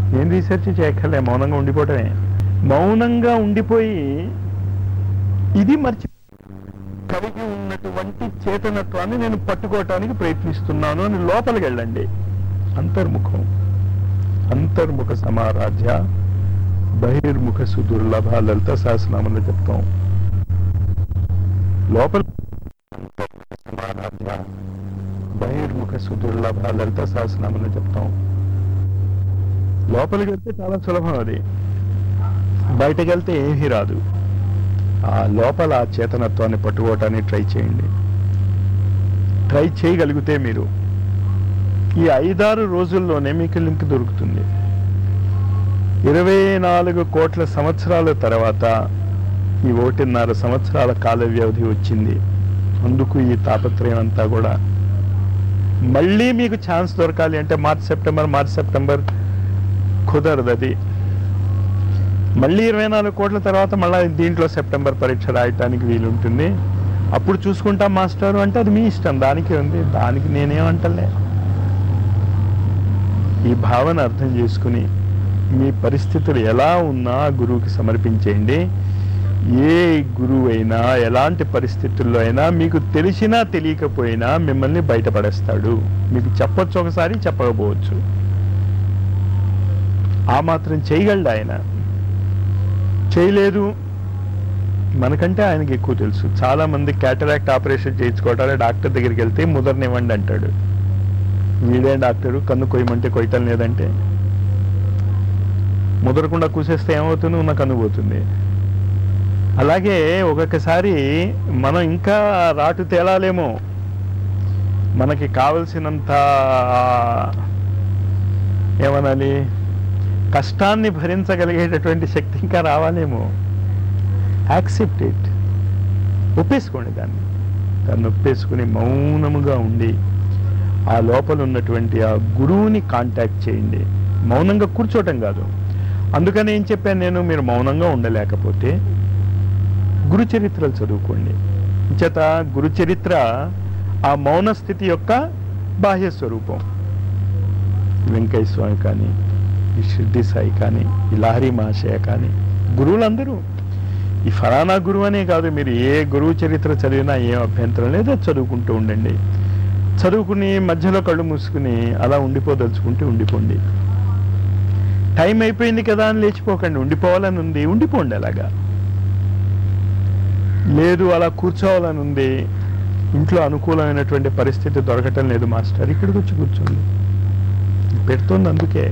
ఏం రీసెర్చ్ చేయక్కర్లే మౌనంగా ఉండిపోవటమే మౌనంగా ఉండిపోయి ఇది మర్చి కలిగి ఉన్నటువంటి చేతనత్వాన్ని నేను పట్టుకోవటానికి ప్రయత్నిస్తున్నాను అని లోపలికి వెళ్ళండి అంతర్ముఖం అంతర్ముఖ సమారాధ్య బహిర్ముఖ సుదుర్లభ లలిత సహస్రనామంలో చెప్తాం లోపల సమారాధ్య బహిర్ముఖ సుదుర్లభ లలిత సహస్రనామంలో చెప్తాం లోపలికి వెళ్తే చాలా సులభం అది బయటకు వెళ్తే ఏమీ రాదు ఆ లోపల ఆ చేతనత్వాన్ని పట్టుకోవటానికి ట్రై చేయండి ట్రై చేయగలిగితే మీరు ఈ ఐదారు రోజుల్లోనే మీకు లింక్ దొరుకుతుంది ఇరవై నాలుగు కోట్ల సంవత్సరాల తర్వాత ఈ ఒకటిన్నర సంవత్సరాల కాల వ్యవధి వచ్చింది అందుకు ఈ తాపత్రయం అంతా కూడా మళ్ళీ మీకు ఛాన్స్ దొరకాలి అంటే మార్చ్ సెప్టెంబర్ మార్చ్ సెప్టెంబర్ కుదరదు అది మళ్ళీ ఇరవై నాలుగు కోట్ల తర్వాత మళ్ళీ దీంట్లో సెప్టెంబర్ పరీక్ష రాయటానికి వీలుంటుంది అప్పుడు చూసుకుంటాం మాస్టర్ అంటే అది మీ ఇష్టం దానికి ఉంది దానికి నేనేమంటలే ఈ భావన అర్థం చేసుకుని మీ పరిస్థితులు ఎలా ఉన్నా గురువుకి సమర్పించేయండి ఏ గురువు అయినా ఎలాంటి పరిస్థితుల్లో అయినా మీకు తెలిసినా తెలియకపోయినా మిమ్మల్ని బయటపడేస్తాడు మీకు చెప్పొచ్చు ఒకసారి చెప్పకపోవచ్చు ఆ మాత్రం చేయగలడు ఆయన చేయలేదు మనకంటే ఆయనకి ఎక్కువ తెలుసు చాలా మంది క్యాటరాక్ట్ ఆపరేషన్ చేయించుకోవటానికి డాక్టర్ దగ్గరికి వెళ్తే ముదరనివ్వండి అంటాడు వీడే డాక్టరు కన్ను కొయ్యమంటే కొయ్యటం లేదంటే ముదరకుండా కూసేస్తే ఏమవుతుంది ఉన్న కన్ను పోతుంది అలాగే ఒక్కొక్కసారి మనం ఇంకా రాటు తేలాలేమో మనకి కావలసినంత ఏమనాలి కష్టాన్ని భరించగలిగేటటువంటి శక్తి ఇంకా రావాలేమో యాక్సెప్ట్ ఇట్ ఒప్పేసుకోండి దాన్ని దాన్ని ఒప్పేసుకుని మౌనముగా ఉండి ఆ లోపల ఉన్నటువంటి ఆ గురువుని కాంటాక్ట్ చేయండి మౌనంగా కూర్చోవటం కాదు అందుకని ఏం చెప్పాను నేను మీరు మౌనంగా ఉండలేకపోతే గురు చరిత్రలు చదువుకోండి చేత గురు చరిత్ర ఆ మౌన స్థితి యొక్క బాహ్య స్వరూపం వెంకయ్య స్వామి కానీ ఈ షిర్డి సాయి కానీ ఈ లహరి మహాశయ కానీ గురువులందరూ ఈ ఫలానా గురువు అనే కాదు మీరు ఏ గురువు చరిత్ర చదివినా ఏం అభ్యంతరం లేదో చదువుకుంటూ ఉండండి చదువుకుని మధ్యలో కళ్ళు మూసుకుని అలా ఉండిపోదలుచుకుంటే ఉండిపోండి టైం అయిపోయింది కదా అని లేచిపోకండి ఉండిపోవాలని ఉంది ఉండిపోండి అలాగా లేదు అలా కూర్చోవాలని ఉంది ఇంట్లో అనుకూలమైనటువంటి పరిస్థితి దొరకటం లేదు మాస్టర్ ఇక్కడికి వచ్చి కూర్చోండి పెడుతోంది అందుకే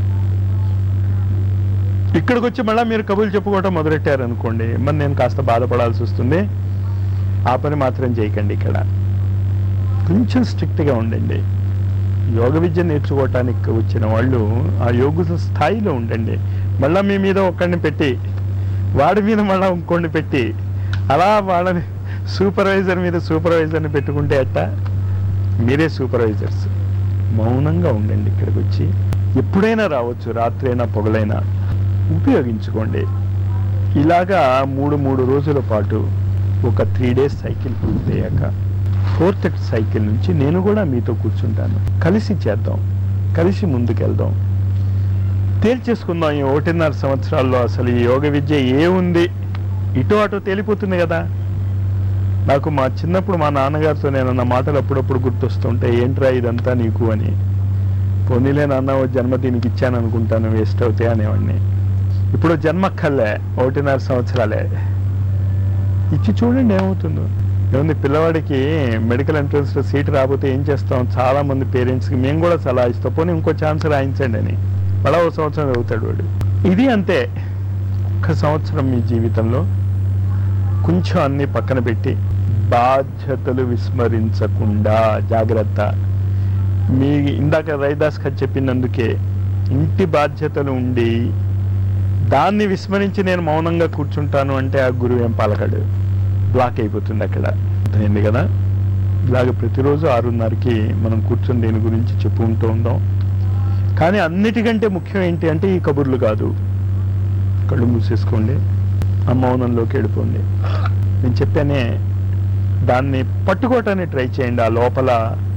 ఇక్కడికి వచ్చి మళ్ళీ మీరు కబుర్లు చెప్పుకోవటం మొదలెట్టారు అనుకోండి మరి నేను కాస్త బాధపడాల్సి వస్తుంది ఆ పని మాత్రం చేయకండి ఇక్కడ కొంచెం స్ట్రిక్ట్గా ఉండండి యోగ విద్య నేర్చుకోవటానికి వచ్చిన వాళ్ళు ఆ యోగ స్థాయిలో ఉండండి మళ్ళీ మీ మీద ఒక్కడిని పెట్టి వాడి మీద మళ్ళీ ఇంకోడిని పెట్టి అలా వాళ్ళని సూపర్వైజర్ మీద సూపర్వైజర్ని పెట్టుకుంటే అట్ట మీరే సూపర్వైజర్స్ మౌనంగా ఉండండి ఇక్కడికి వచ్చి ఎప్పుడైనా రావచ్చు రాత్రైనా పొగలైనా ఉపయోగించుకోండి ఇలాగా మూడు మూడు రోజుల పాటు ఒక త్రీ డేస్ సైకిల్ పూర్తయ్యాక ఫోర్త్ సైకిల్ నుంచి నేను కూడా మీతో కూర్చుంటాను కలిసి చేద్దాం కలిసి ముందుకెళ్దాం తేల్చేసుకుందాం ఈ ఒకటిన్నర సంవత్సరాల్లో అసలు ఈ యోగ విద్య ఏముంది ఇటు అటు తేలిపోతుంది కదా నాకు మా చిన్నప్పుడు మా నాన్నగారితో నేను అన్న మాటలు అప్పుడప్పుడు గుర్తొస్తుంటే ఏంట్రా ఇదంతా నీకు అని పోనీలే నాన్న ఓ జన్మ దీనికి ఇచ్చాను అనుకుంటాను వేస్ట్ అవుతాయి అనేవాడిని ఇప్పుడు జన్మక్కర్లే ఒకటిన్నర సంవత్సరాలే ఇచ్చి చూడండి ఏమవుతుందో ఏముంది పిల్లవాడికి మెడికల్ ఎంట్రన్స్ లో సీట్ రాకపోతే ఏం చేస్తాం చాలా మంది పేరెంట్స్ కి మేము కూడా సలహా ఇస్తాం పోనీ ఇంకో ఛాన్స్ రాయించండి అని మళ్ళా ఒక సంవత్సరం చదువుతాడు వాడు ఇది అంతే ఒక్క సంవత్సరం మీ జీవితంలో కొంచెం అన్ని పక్కన పెట్టి బాధ్యతలు విస్మరించకుండా జాగ్రత్త మీ ఇందాక రైదాస్ గారు చెప్పినందుకే ఇంటి బాధ్యతలు ఉండి దాన్ని విస్మరించి నేను మౌనంగా కూర్చుంటాను అంటే ఆ గురువు ఏం పలకడు బ్లాక్ అయిపోతుంది అక్కడ అర్థమైంది కదా ఇలాగ ప్రతిరోజు ఆరున్నరకి మనం కూర్చొని దీని గురించి చెప్పుకుంటూ ఉందాం కానీ అన్నిటికంటే ముఖ్యం ఏంటి అంటే ఈ కబుర్లు కాదు కళ్ళు మూసేసుకోండి ఆ మౌనంలోకి వెళ్ళిపోండి నేను చెప్పానే దాన్ని పట్టుకోవటానికి ట్రై చేయండి ఆ లోపల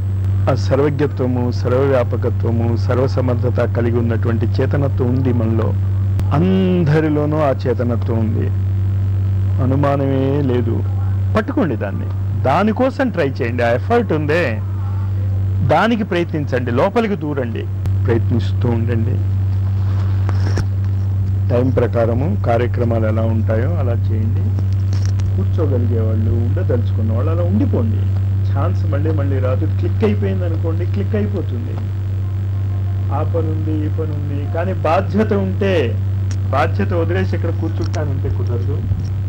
ఆ సర్వజ్ఞత్వము సర్వవ్యాపకత్వము సర్వసమర్థత కలిగి ఉన్నటువంటి చేతనత్వం ఉంది మనలో అందరిలోనూ ఆ చేతనత్వం ఉంది అనుమానమే లేదు పట్టుకోండి దాన్ని దానికోసం ట్రై చేయండి ఆ ఎఫర్ట్ ఉందే దానికి ప్రయత్నించండి లోపలికి దూరండి ప్రయత్నిస్తూ ఉండండి టైం ప్రకారము కార్యక్రమాలు ఎలా ఉంటాయో అలా చేయండి కూర్చోగలిగే వాళ్ళు ఉండదలుచుకున్న వాళ్ళు అలా ఉండిపోండి ఛాన్స్ మళ్ళీ మళ్ళీ రాదు క్లిక్ అయిపోయింది అనుకోండి క్లిక్ అయిపోతుంది ఆ పని ఉంది ఈ పని ఉంది కానీ బాధ్యత ఉంటే బాధ్యత వదిలేసి ఇక్కడ కూర్చుంటానంటే కుదరదు